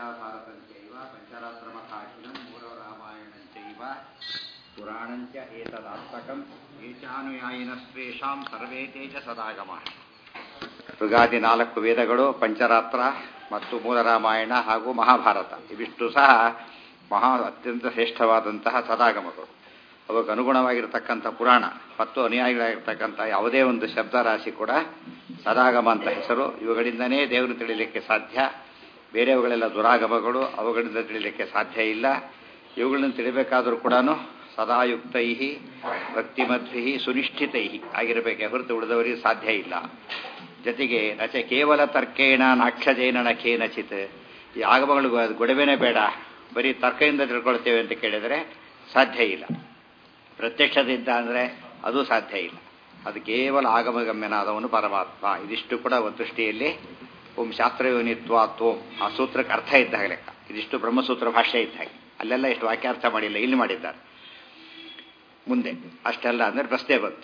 ಮಹಾಭಾರತಂಚೈವ ಪಂಚರಾತ್ರಮಥಾಖಿಲಂ ಮೂರರಾಮಾಯಣಂಚೈವ ಪುರಾಣಂಚ ಏತದಾತ್ಮಕಂ ಏಚಾನುಯಾಯಿನಸ್ತ್ವೇಷಾಂ ಸರ್ವೇ ತೇಜ ಸದಾಗಮಃ ಋಗಾದಿ ನಾಲ್ಕು ವೇದಗಳು ಪಂಚರಾತ್ರ ಮತ್ತು ಮೂಲರಾಮಾಯಣ ಹಾಗೂ ಮಹಾಭಾರತ ಇವಿಷ್ಟು ಸಹ ಮಹಾ ಅತ್ಯಂತ ಶ್ರೇಷ್ಠವಾದಂತಹ ಸದಾಗಮಗಳು ಅವಕ್ಕೆ ಅನುಗುಣವಾಗಿರತಕ್ಕಂಥ ಪುರಾಣ ಮತ್ತು ಅನುಯಾಯಿಗಳಾಗಿರ್ತಕ್ಕಂಥ ಯಾವುದೇ ಒಂದು ಶಬ್ದರಾಶಿ ಕೂಡ ಸದಾಗಮ ಅಂತ ಹೆಸರು ಇವುಗಳಿಂದನೇ ದೇವರು ತಿಳಿಲಿಕ್ಕೆ ಸಾಧ್ಯ ಬೇರೆವುಗಳೆಲ್ಲ ದುರಾಗಮಗಳು ಅವುಗಳಿಂದ ತಿಳಿಲಿಕ್ಕೆ ಸಾಧ್ಯ ಇಲ್ಲ ಇವುಗಳನ್ನು ತಿಳಿಬೇಕಾದರೂ ಕೂಡ ಸದಾಯುಕ್ತೈ ಭಕ್ತಿಮಧ್ವಿ ಸುನಿಷ್ಠಿತೈ ಆಗಿರಬೇಕೆ ಹೊರತು ಉಳಿದವರಿಗೆ ಸಾಧ್ಯ ಇಲ್ಲ ಜೊತೆಗೆ ನಚ ಕೇವಲ ತರ್ಕೇಣ ನಾಕ್ಷಜೇನ ಖೇನಚಿತ್ ಈ ಆಗಮಗಳು ಗೊಡವೆನೇ ಬೇಡ ಬರೀ ತರ್ಕದಿಂದ ತಿಳ್ಕೊಳ್ತೇವೆ ಅಂತ ಕೇಳಿದರೆ ಸಾಧ್ಯ ಇಲ್ಲ ಪ್ರತ್ಯಕ್ಷದಿಂದ ಅಂದರೆ ಅದು ಸಾಧ್ಯ ಇಲ್ಲ ಅದು ಕೇವಲ ಆಗಮಗಮ್ಯನಾದವನು ಪರಮಾತ್ಮ ಇದಿಷ್ಟು ಕೂಡ ಒಂದು ದೃಷ್ಟಿಯಲ್ಲಿ ಓಂ ಶಾಸ್ತ್ರಯೋನಿತ್ವಾತ್ವಂ ಆ ಸೂತ್ರಕ್ಕೆ ಅರ್ಥ ಇದ್ದಾಗ ಲೆಕ್ಕ ಇದಿಷ್ಟು ಬ್ರಹ್ಮಸೂತ್ರ ಭಾಷೆ ಇದ್ದ ಹಾಗೆ ಅಲ್ಲೆಲ್ಲ ಇಷ್ಟು ವಾಕ್ಯಾರ್ಥ ಮಾಡಿಲ್ಲ ಇಲ್ಲಿ ಮಾಡಿದ್ದಾರೆ ಮುಂದೆ ಅಷ್ಟೆಲ್ಲ ಅಂದರೆ ಪ್ರಶ್ನೆ ಬಂತು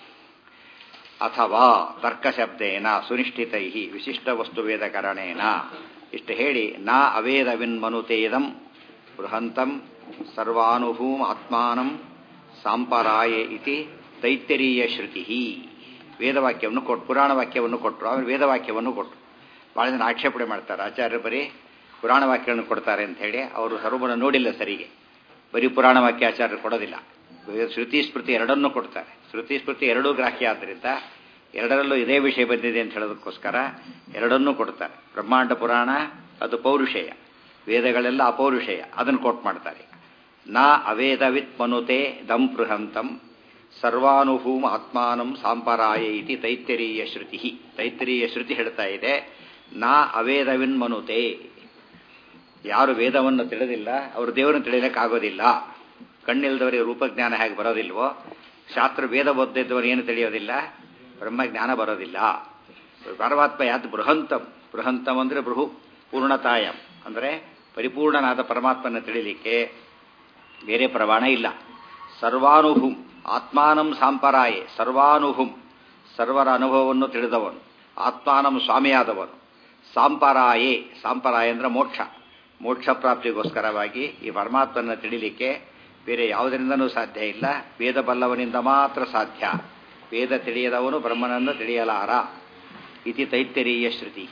ಅಥವಾ ತರ್ಕಶಬ್ದೇನ ಸುನಿಷ್ಠಿತೈ ವಿಶಿಷ್ಟ ವಸ್ತು ವೇದಕರಣೇನ ಇಷ್ಟು ಹೇಳಿ ನಾ ಅವೇದವಿನ್ಮನುತೇದಂ ಬೃಹಂತಂ ಸರ್ವಾನುಭೂಮ ಆತ್ಮಾನಂ ಸಾಂಪರಾಯೆ ಇತಿ ತೈತ್ತರೀಯ ಶ್ರುತಿ ವೇದವಾಕ್ಯವನ್ನು ಕೊಟ್ಟು ಪುರಾಣ ವಾಕ್ಯವನ್ನು ಕೊಟ್ಟರು ಆಮೇಲೆ ವೇದವಾಕ್ಯವನ್ನು ಕೊಟ್ಟರು ಭಾಳ ಜನ ಆಕ್ಷೇಪಣೆ ಮಾಡ್ತಾರೆ ಆಚಾರ್ಯರು ಬರೀ ಪುರಾಣ ವಾಕ್ಯವನ್ನು ಕೊಡ್ತಾರೆ ಅಂತ ಹೇಳಿ ಅವರು ಸರ್ವನ ನೋಡಿಲ್ಲ ಸರಿಗೆ ಬರೀ ಪುರಾಣ ವಾಕ್ಯ ಆಚಾರ್ಯರು ಕೊಡೋದಿಲ್ಲ ಶ್ರುತಿ ಸ್ಮೃತಿ ಎರಡನ್ನೂ ಕೊಡ್ತಾರೆ ಶ್ರುತಿ ಸ್ಮೃತಿ ಎರಡೂ ಗ್ರಾಹ್ಯ ಆದ್ದರಿಂದ ಎರಡರಲ್ಲೂ ಇದೇ ವಿಷಯ ಬಂದಿದೆ ಅಂತ ಹೇಳೋದಕ್ಕೋಸ್ಕರ ಎರಡನ್ನೂ ಕೊಡ್ತಾರೆ ಬ್ರಹ್ಮಾಂಡ ಪುರಾಣ ಅದು ಪೌರುಷೇಯ ವೇದಗಳೆಲ್ಲ ಅಪೌರುಷೇಯ ಅದನ್ನು ಕೋಟ್ ಮಾಡ್ತಾರೆ ನಾ ಅವೇದವಿತ್ ಮನುತೆ ದಂ ಬೃಹಂತಂ ಸರ್ವಾನುಭೂಮ ಆತ್ಮಾನಂ ಸಾಂಪರಾಯ ಇತಿ ತೈತ್ತರೀಯ ಶ್ರುತಿ ತೈತ್ತರೀಯ ಶ್ರುತಿ ಹೇಳ್ತಾ ಇದೆ ನಾ ಅವೇದವಿನ್ ಮನುತೆ ಯಾರು ವೇದವನ್ನು ತಿಳಿದಿಲ್ಲ ಅವರು ದೇವರನ್ನು ತಿಳಿಯಲಿಕ್ಕಾಗೋದಿಲ್ಲ ಕಣ್ಣಿಲ್ದವರಿಗೆ ರೂಪಜ್ಞಾನ ಹೇಗೆ ಬರೋದಿಲ್ವೋ ಶಾಸ್ತ್ರ ವೇದ ಓದಿದ್ದವರು ಏನು ತಿಳಿಯೋದಿಲ್ಲ ಬ್ರಹ್ಮಜ್ಞಾನ ಬರೋದಿಲ್ಲ ಪರಮಾತ್ಮ ಯಾತ್ ಬೃಹಂತಂ ಬೃಹಂತಂ ಅಂದರೆ ಬೃಹು ಪೂರ್ಣತಾಯಂ ಅಂದರೆ ಪರಿಪೂರ್ಣನಾದ ಪರಮಾತ್ಮನ ತಿಳಿಲಿಕ್ಕೆ ಬೇರೆ ಪ್ರಮಾಣ ಇಲ್ಲ ಸರ್ವಾನುಭುಂ ಆತ್ಮಾನಂ ಸಾಂಪರಾಯೆ ಸರ್ವಾನುಭುಂ ಸರ್ವರ ಅನುಭವವನ್ನು ತಿಳಿದವನು ಆತ್ಮಾನಂ ಸ್ವಾಮಿಯಾದವನು ಸಾಂಪರಾಯೆ ಸಾಂಪರಾಯ ಅಂದರೆ ಮೋಕ್ಷ ಮೋಕ್ಷ ಪ್ರಾಪ್ತಿಗೋಸ್ಕರವಾಗಿ ಈ ಪರಮಾತ್ಮನ ತಿಳಿಲಿಕ್ಕೆ ಬೇರೆ ಯಾವುದರಿಂದನೂ ಸಾಧ್ಯ ಇಲ್ಲ ವೇದ ಬಲ್ಲವನಿಂದ ಮಾತ್ರ ಸಾಧ್ಯ ವೇದ ತಿಳಿಯದವನು ಬ್ರಹ್ಮನನ್ನು ತಿಳಿಯಲಾರ ಇತಿ ತೈತ್ತರೀಯ ಶ್ರುತಿ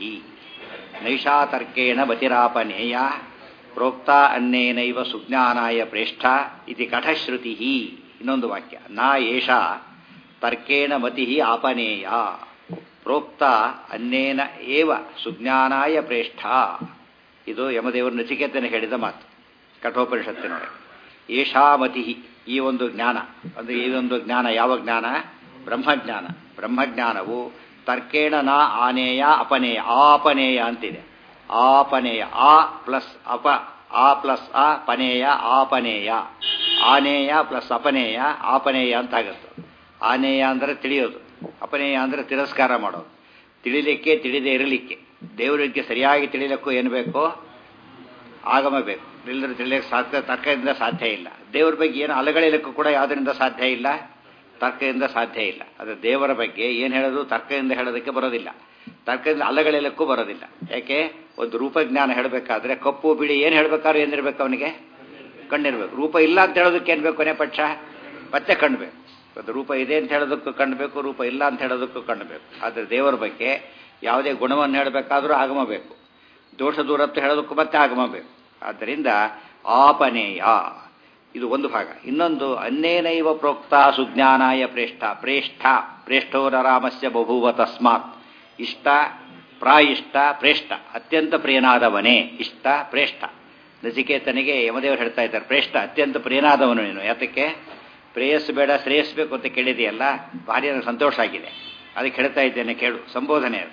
ನೈಷಾತರ್ಕೇಣ ಬತಿರಾಪನೇಯ ಪ್ರೋಕ್ತ ಅನ್ನೇನೈವ ಸುಜ್ಞಾನಾಯ ಪ್ರೇಷ್ಠ ಇತಿ ಕಠಶ್ರುತಿ ಇನ್ನೊಂದು ವಾಕ್ಯ ನಾ ಏಷ ತರ್ಕೇಣ ಮತಿ ಆಪನೇಯ ಪ್ರೋಕ್ತ ಅನ್ನೇನ ಏವ ಸುಜ್ಞಾನಾಯ ಪ್ರೇಷ್ಠ ಇದು ಯಮದೇವರು ನಚಿಕೇತನ ಹೇಳಿದ ಮಾತು ಕಠೋಪನಿಷತ್ತಿನೊಳಗೆ ಏಷಾ ಮತಿ ಈ ಒಂದು ಜ್ಞಾನ ಅಂದರೆ ಈ ಒಂದು ಜ್ಞಾನ ಯಾವ ಜ್ಞಾನ ಬ್ರಹ್ಮಜ್ಞಾನ ಬ್ರಹ್ಮಜ್ಞಾನವು ತರ್ಕೇಣ ನ ಆನೇಯ ಅಪನೇಯ ಆಪನೇಯ ಅಂತಿದೆ ಆಪನೇಯ ಆ ಪ್ಲಸ್ ಅಪ ಆ ಪ್ಲಸ್ ಅ ಪನೇಯ ಆಪನೇಯ ಆನೇಯ ಪ್ಲಸ್ ಅಪನೇಯ ಆಪನೇಯ ಅಂತ ಆಗುತ್ತೆ ಆನೇಯ ಅಂದರೆ ತಿಳಿಯೋದು ಅಪನೇಯ ಅಂದರೆ ತಿರಸ್ಕಾರ ಮಾಡೋದು ತಿಳಿಲಿಕ್ಕೆ ತಿಳಿದೇ ಇರಲಿಕ್ಕೆ ದೇವರಿಗೆ ಸರಿಯಾಗಿ ತಿಳಿಲಿಕ್ಕೂ ಏನು ಬೇಕೋ ಆಗಮ ಬೇಕು ಇಲ್ಲದ್ರೆ ತಿಳಿಯಕ್ಕೆ ಸಾಧ್ಯ ತರ್ಕದಿಂದ ಸಾಧ್ಯ ಇಲ್ಲ ದೇವರ ಬಗ್ಗೆ ಏನು ಅಲಗಳಿಲಿಕ್ಕೂ ಕೂಡ ಯಾವುದರಿಂದ ಸಾಧ್ಯ ಇಲ್ಲ ತರ್ಕದಿಂದ ಸಾಧ್ಯ ಇಲ್ಲ ಅದು ದೇವರ ಬಗ್ಗೆ ಏನು ಹೇಳೋದು ತರ್ಕದಿಂದ ಹೇಳೋದಕ್ಕೆ ಬರೋದಿಲ್ಲ ತರ್ಕದಿಂದ ಅಲಗಳಿಲಕ್ಕೂ ಬರೋದಿಲ್ಲ ಯಾಕೆ ಒಂದು ರೂಪಜ್ಞಾನ ಹೇಳಬೇಕಾದ್ರೆ ಕಪ್ಪು ಬಿಳಿ ಏನು ಹೇಳಬೇಕಾದ್ರೆ ಏನಿರ್ಬೇಕು ಅವನಿಗೆ ಕಣ್ಣಿರ್ಬೇಕು ರೂಪ ಇಲ್ಲ ಅಂತ ಹೇಳೋದಕ್ಕೆ ಏನು ಬೇಕು ಕೊನೆ ಪಕ್ಷ ಮತ್ತೆ ಕಣ್ಬೇಕು ಒಂದು ರೂಪ ಇದೆ ಅಂತ ಹೇಳೋದಕ್ಕೂ ಕಣ್ಬೇಕು ರೂಪ ಇಲ್ಲ ಅಂತ ಹೇಳೋದಕ್ಕೂ ಕಣ್ಬೇಕು ಆದರೆ ದೇವರ ಬಗ್ಗೆ ಯಾವುದೇ ಗುಣವನ್ನು ಹೇಳಬೇಕಾದ್ರೂ ಆಗಮಬೇಕು ದೋಷ ದೂರತ್ತು ಹೇಳೋದಕ್ಕೂ ಮತ್ತೆ ಆಗಮಬೇಕು ಆದ್ದರಿಂದ ಆಪನೇಯ ಇದು ಒಂದು ಭಾಗ ಇನ್ನೊಂದು ಅನ್ನೇನೈವ ಪ್ರೋಕ್ತ ಸುಜ್ಞಾನಾಯ ಪ್ರೇಷ್ಠ ಪ್ರೇಷ್ಠ ಪ್ರೇಷ್ಠೋರ ರಾಮಸ್ಯ ಬಭೂವ ತಸ್ಮಾತ್ ಇಷ್ಟ ಪ್ರಾಯಿಷ್ಟ ಪ್ರೇಷ್ಠ ಅತ್ಯಂತ ಪ್ರಿಯನಾದವನೇ ಇಷ್ಟ ಪ್ರೇಷ್ಠ ನಚಿಕೇತನಿಗೆ ಯಮದೇವರು ಹೇಳ್ತಾ ಇದ್ದಾರೆ ಪ್ರೇಷ್ಠ ಅತ್ಯಂತ ಪ್ರಿಯನಾದವನು ನೀನು ಯಾತಕ್ಕೆ ಪ್ರೇಯಸ್ ಬೇಡ ಶ್ರೇಯಸ್ಬೇಕು ಅಂತ ಕೇಳಿದೆಯಲ್ಲ ಭಾರಿ ಸಂತೋಷ ಆಗಿದೆ ಅದಕ್ಕೆ ಹೇಳ್ತಾ ಇದ್ದೇನೆ ಕೇಳು ಸಂಬೋಧನೆ ಅದು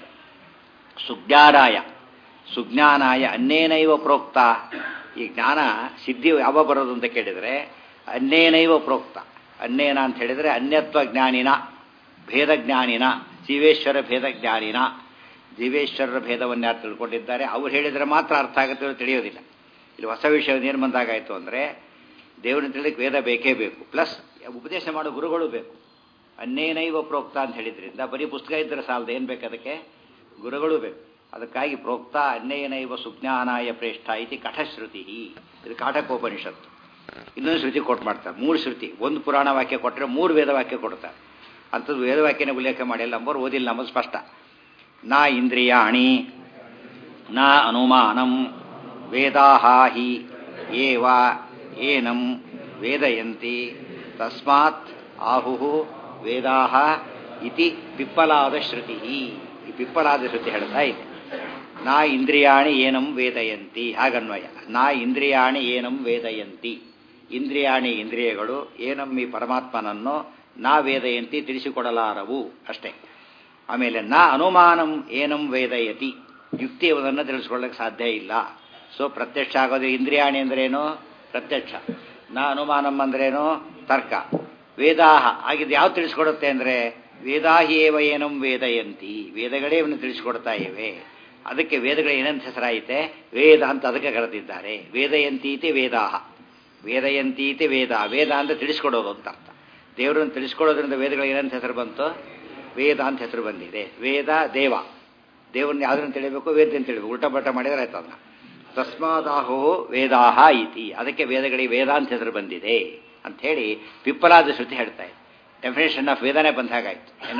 ಸುಜ್ಞಾನಾಯ ಸುಜ್ಞಾನಾಯ ಅನ್ನೇನೈವ ಪ್ರೋಕ್ತ ಈ ಜ್ಞಾನ ಸಿದ್ಧಿ ಯಾವ ಬರೋದು ಅಂತ ಕೇಳಿದರೆ ಅನ್ನೇನೈವ ಪ್ರೋಕ್ತ ಅನ್ನೇನ ಅಂತ ಹೇಳಿದರೆ ಅನ್ಯತ್ವ ಜ್ಞಾನಿನ ಭೇದ ಜ್ಞಾನಿನ ಜೀವೇಶ್ವರ ಭೇದ ಜ್ಞಾನಿನ ಜೀವೇಶ್ವರರ ಭೇದವನ್ನು ಯಾರು ತಿಳ್ಕೊಂಡಿದ್ದಾರೆ ಅವ್ರು ಹೇಳಿದರೆ ಮಾತ್ರ ಅರ್ಥ ಆಗುತ್ತೆ ತಿಳಿಯೋದಿಲ್ಲ ಇಲ್ಲಿ ಹೊಸ ವಿಷಯ ಏನು ಬಂದಾಗಾಯಿತು ಅಂದರೆ ದೇವರನ್ನ ತಿಳಿಲಿಕ್ಕೆ ವೇದ ಬೇಕೇ ಬೇಕು ಪ್ಲಸ್ ಉಪದೇಶ ಮಾಡೋ ಗುರುಗಳು ಬೇಕು ಅನ್ನೇನೈವ ಪ್ರೋಕ್ತ ಅಂತ ಹೇಳಿದ್ರಿಂದ ಬರೀ ಪುಸ್ತಕ ಇದ್ದರೆ ಸಾಲದು ಏನು ಬೇಕು ಅದಕ್ಕೆ ಗುರುಗಳು ಬೇಕು ಅದಕ್ಕಾಗಿ ಪ್ರೋಕ್ತ ಅನ್ಯೇನೈವ ಸುಜ್ಞಾನಾಯ ಪ್ರೇಷ್ಠ ಇತಿ ಕಠಶ್ರುತಿ ಇದು ಕಾಠಕೋಪನಿಷತ್ತು ಇನ್ನೊಂದು ಶ್ರುತಿ ಕೊಟ್ಟು ಮಾಡ್ತಾರೆ ಮೂರು ಶ್ರುತಿ ಒಂದು ಪುರಾಣ ವಾಕ್ಯ ಕೊಟ್ಟರೆ ಮೂರು ವೇದ ವಾಕ್ಯ ಕೊಡ್ತಾರೆ ಅಂಥದ್ದು ವೇದವಾಕ್ಯನ ಉಲ್ಲೇಖ ಮಾಡಿಲ್ಲ ನಂಬರ್ ಓದಿಲ್ಲ ನಮ್ಮದು ಸ್ಪಷ್ಟ ನಾ ಇಂದ್ರಿಯಾಣಿ ನ ಅನುಮಾನಂ ವೇದಾಹಾಹಿ ಏವ ಏನಂ ವೇದಯಂತಿ ತಸ್ಮಾತ್ ಆಹು ವೇದಾಹ ಇತಿ ಪಿಪ್ಪಲಾದ ಶ್ರುತಿ ಈ ಪಿಪ್ಪಲಾದ ಶ್ರುತಿ ಹೇಳ್ತಾ ಇದೆ ನಾ ಇಂದ್ರಿಯಾಣಿ ಏನಂ ವೇದಯಂತಿ ಹಾಗನ್ವಯ ನಾ ಇಂದ್ರಿಯಾಣಿ ಏನಂ ವೇದಯಂತಿ ಇಂದ್ರಿಯಾಣಿ ಇಂದ್ರಿಯಗಳು ಏನಂ ಈ ಪರಮಾತ್ಮನನ್ನು ನಾ ವೇದಯಂತಿ ತಿಳಿಸಿಕೊಡಲಾರವು ಅಷ್ಟೇ ಆಮೇಲೆ ನ ಅನುಮಾನಂ ಏನಂ ವೇದಯತಿ ಯುಕ್ತಿಯನ್ನು ತಿಳಿಸ್ಕೊಳ್ಳಕ್ಕೆ ಸಾಧ್ಯ ಇಲ್ಲ ಸೊ ಪ್ರತ್ಯಕ್ಷ ಆಗೋದು ಇಂದ್ರಿಯಾಣಿ ಅಂದ್ರೇನು ಪ್ರತ್ಯಕ್ಷ ನ ಅನುಮಾನಂ ಅಂದ್ರೇನು ತರ್ಕ ವೇದಾಹ ಆಗಿದ್ದು ಯಾವ್ದು ತಿಳಿಸ್ಕೊಡುತ್ತೆ ಅಂದರೆ ವೇದಾಹಿ ಏವ ಏನಂ ವೇದಯಂತಿ ವೇದಗಳೇ ಇವನು ತಿಳಿಸ್ಕೊಡ್ತಾ ಇವೆ ಅದಕ್ಕೆ ವೇದಗಳು ಏನಂತ ಹೆಸರಾಯಿತೆ ವೇದ ಅಂತ ಅದಕ್ಕೆ ಕರೆದಿದ್ದಾರೆ ವೇದಯಂತೀತಿ ವೇದಾಹ ವೇದಯಂತೀತಿ ವೇದ ವೇದ ಅಂತ ತಿಳಿಸ್ಕೊಡೋದು ಅಂತ ಅರ್ಥ ದೇವರನ್ನು ತಿಳಿಸ್ಕೊಡೋದ್ರಿಂದ ವೇದಗಳು ಏನಂತ ಹೆಸರು ಬಂತು ವೇದ ಅಂತ ಹೆಸರು ಬಂದಿದೆ ವೇದ ದೇವ ದೇವರನ್ನ ಯಾವ್ದನ್ನು ತಿಳಿಬೇಕು ವೇದನ್ನು ತಿಳಿಬೇಕು ಉಲ್ಟಾ ಪಲ್ಟ ಮಾಡಿದ್ರೆ ಆಯ್ತು ಅದನ್ನ ತಸ್ಮಾದಾಹೋ ವೇದಾಹ ಇತಿ ಅದಕ್ಕೆ ವೇದಗಳಿಗೆ ವೇದ ಅಂತ ಹೆಸರು ಬಂದಿದೆ ಅಂತ ಹೇಳಿ ಪಿಪ್ಪಲಾದ ಶ್ರುತಿ ಹೇಳ್ತಾ ಇದೆ ಡೆಫಿನೇಷನ್ ಆಫ್ ವೇದನೆ ಬಂದ ಹಾಗಾಯ್ತು ಏನು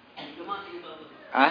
ಆ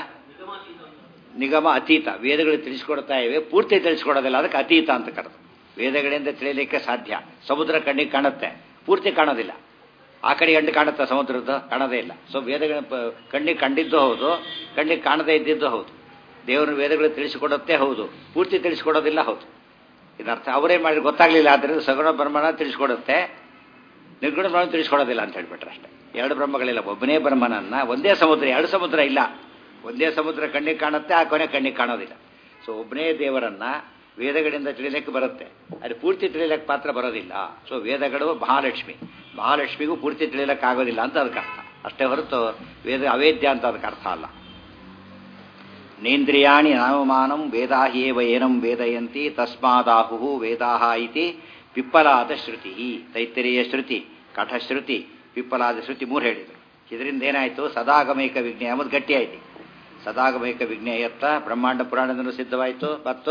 ನಿಗಮ ಅತೀತ ವೇದಗಳು ತಿಳಿಸ್ಕೊಡ್ತಾ ಇವೆ ಪೂರ್ತಿ ತಿಳಿಸ್ಕೊಡೋದಿಲ್ಲ ಅದಕ್ಕೆ ಅತೀತ ಅಂತ ಕರೆದು ವೇದಗಳಿಂದ ತಿಳಿಯಲಿಕ್ಕೆ ಸಾಧ್ಯ ಸಮುದ್ರ ಕಣ್ಣಿಗೆ ಕಾಣುತ್ತೆ ಪೂರ್ತಿ ಕಾಣೋದಿಲ್ಲ ಆ ಕಡೆ ಗಂಡು ಕಾಣುತ್ತೆ ಸಮುದ್ರದ್ದು ಕಾಣೋದೇ ಇಲ್ಲ ಸೊ ವೇದಗಳ ಕಣ್ಣಿಗೆ ಕಂಡಿದ್ದು ಹೌದು ಕಣ್ಣಿಗೆ ಕಾಣದೇ ಇದ್ದಿದ್ದು ಹೌದು ದೇವರ ವೇದಗಳು ತಿಳಿಸಿಕೊಡುತ್ತೆ ಹೌದು ಪೂರ್ತಿ ತಿಳಿಸ್ಕೊಡೋದಿಲ್ಲ ಹೌದು ಇದರ್ಥ ಅವರೇ ಮಾಡಿ ಗೊತ್ತಾಗ್ಲಿಲ್ಲ ಆದ್ದರಿಂದ ಸಗುಣ ಬ್ರಹ್ಮಣ ತಿಳಿಸ್ಕೊಡುತ್ತೆ ನಿರ್ಗುಣ ಬ್ರಹ್ಮ ತಿಳಿಸ್ಕೊಡೋದಿಲ್ಲ ಅಂತ ಹೇಳ್ಬಿಟ್ರೆ ಅಷ್ಟೇ ಎರಡು ಬ್ರಹ್ಮಗಳಿಲ್ಲ ಒಬ್ಬನೇ ಬ್ರಹ್ಮನನ್ನ ಒಂದೇ ಸಮುದ್ರ ಎರಡು ಸಮುದ್ರ ಇಲ್ಲ ಒಂದೇ ಸಮುದ್ರ ಕಣ್ಣಿಗೆ ಕಾಣುತ್ತೆ ಆ ಕೊನೆ ಕಣ್ಣಿಗೆ ಕಾಣೋದಿಲ್ಲ ಸೊ ಒಬ್ಬನೇ ದೇವರನ್ನ ವೇದಗಳಿಂದ ತಿಳಿಲಿಕ್ಕೆ ಬರುತ್ತೆ ಅದು ಪೂರ್ತಿ ತಿಳಿಲಿಕ್ಕೆ ಪಾತ್ರ ಬರೋದಿಲ್ಲ ಸೊ ವೇದಗಳು ಮಹಾಲಕ್ಷ್ಮಿ ಮಹಾಲಕ್ಷ್ಮಿಗೂ ಪೂರ್ತಿ ತಿಳಿಲಿಕ್ಕೆ ಆಗೋದಿಲ್ಲ ಅಂತ ಅದಕ್ಕೆ ಅರ್ಥ ಅಷ್ಟೇ ಹೊರತು ವೇದ ಅವೇದ್ಯ ಅಂತ ಅದಕ್ಕೆ ಅರ್ಥ ಅಲ್ಲ ನೇಂದ್ರಿಯಾಣಿ ಅನುಮಾನಂ ವೇದಾಹ್ಯೇವ ಏನಂ ವೇದಯಂತಿ ತಸ್ಮಾದಾಹು ವೇದಾಹ ಇತಿ ಪಿಪ್ಪಲಾದ ಶ್ರುತಿ ತೈತರಿಯ ಶ್ರುತಿ ಕಠಶ್ರುತಿ ಪಿಪ್ಪಲಾದ ಶ್ರುತಿ ಮೂರು ಹೇಳಿದರು ಇದರಿಂದ ಏನಾಯಿತು ಸದಾಗಮೈಕ ವಿಜ್ಞಾನ ಎಂಬುದು ಗಟ್ಟಿಯಾಯಿತು ಸದಾಗಮೈಕ ವಿಜ್ಞೇಯತ್ತ ಬ್ರಹ್ಮಾಂಡ ಪುರಾಣದಿಂದಲೂ ಸಿದ್ಧವಾಯಿತು ಮತ್ತು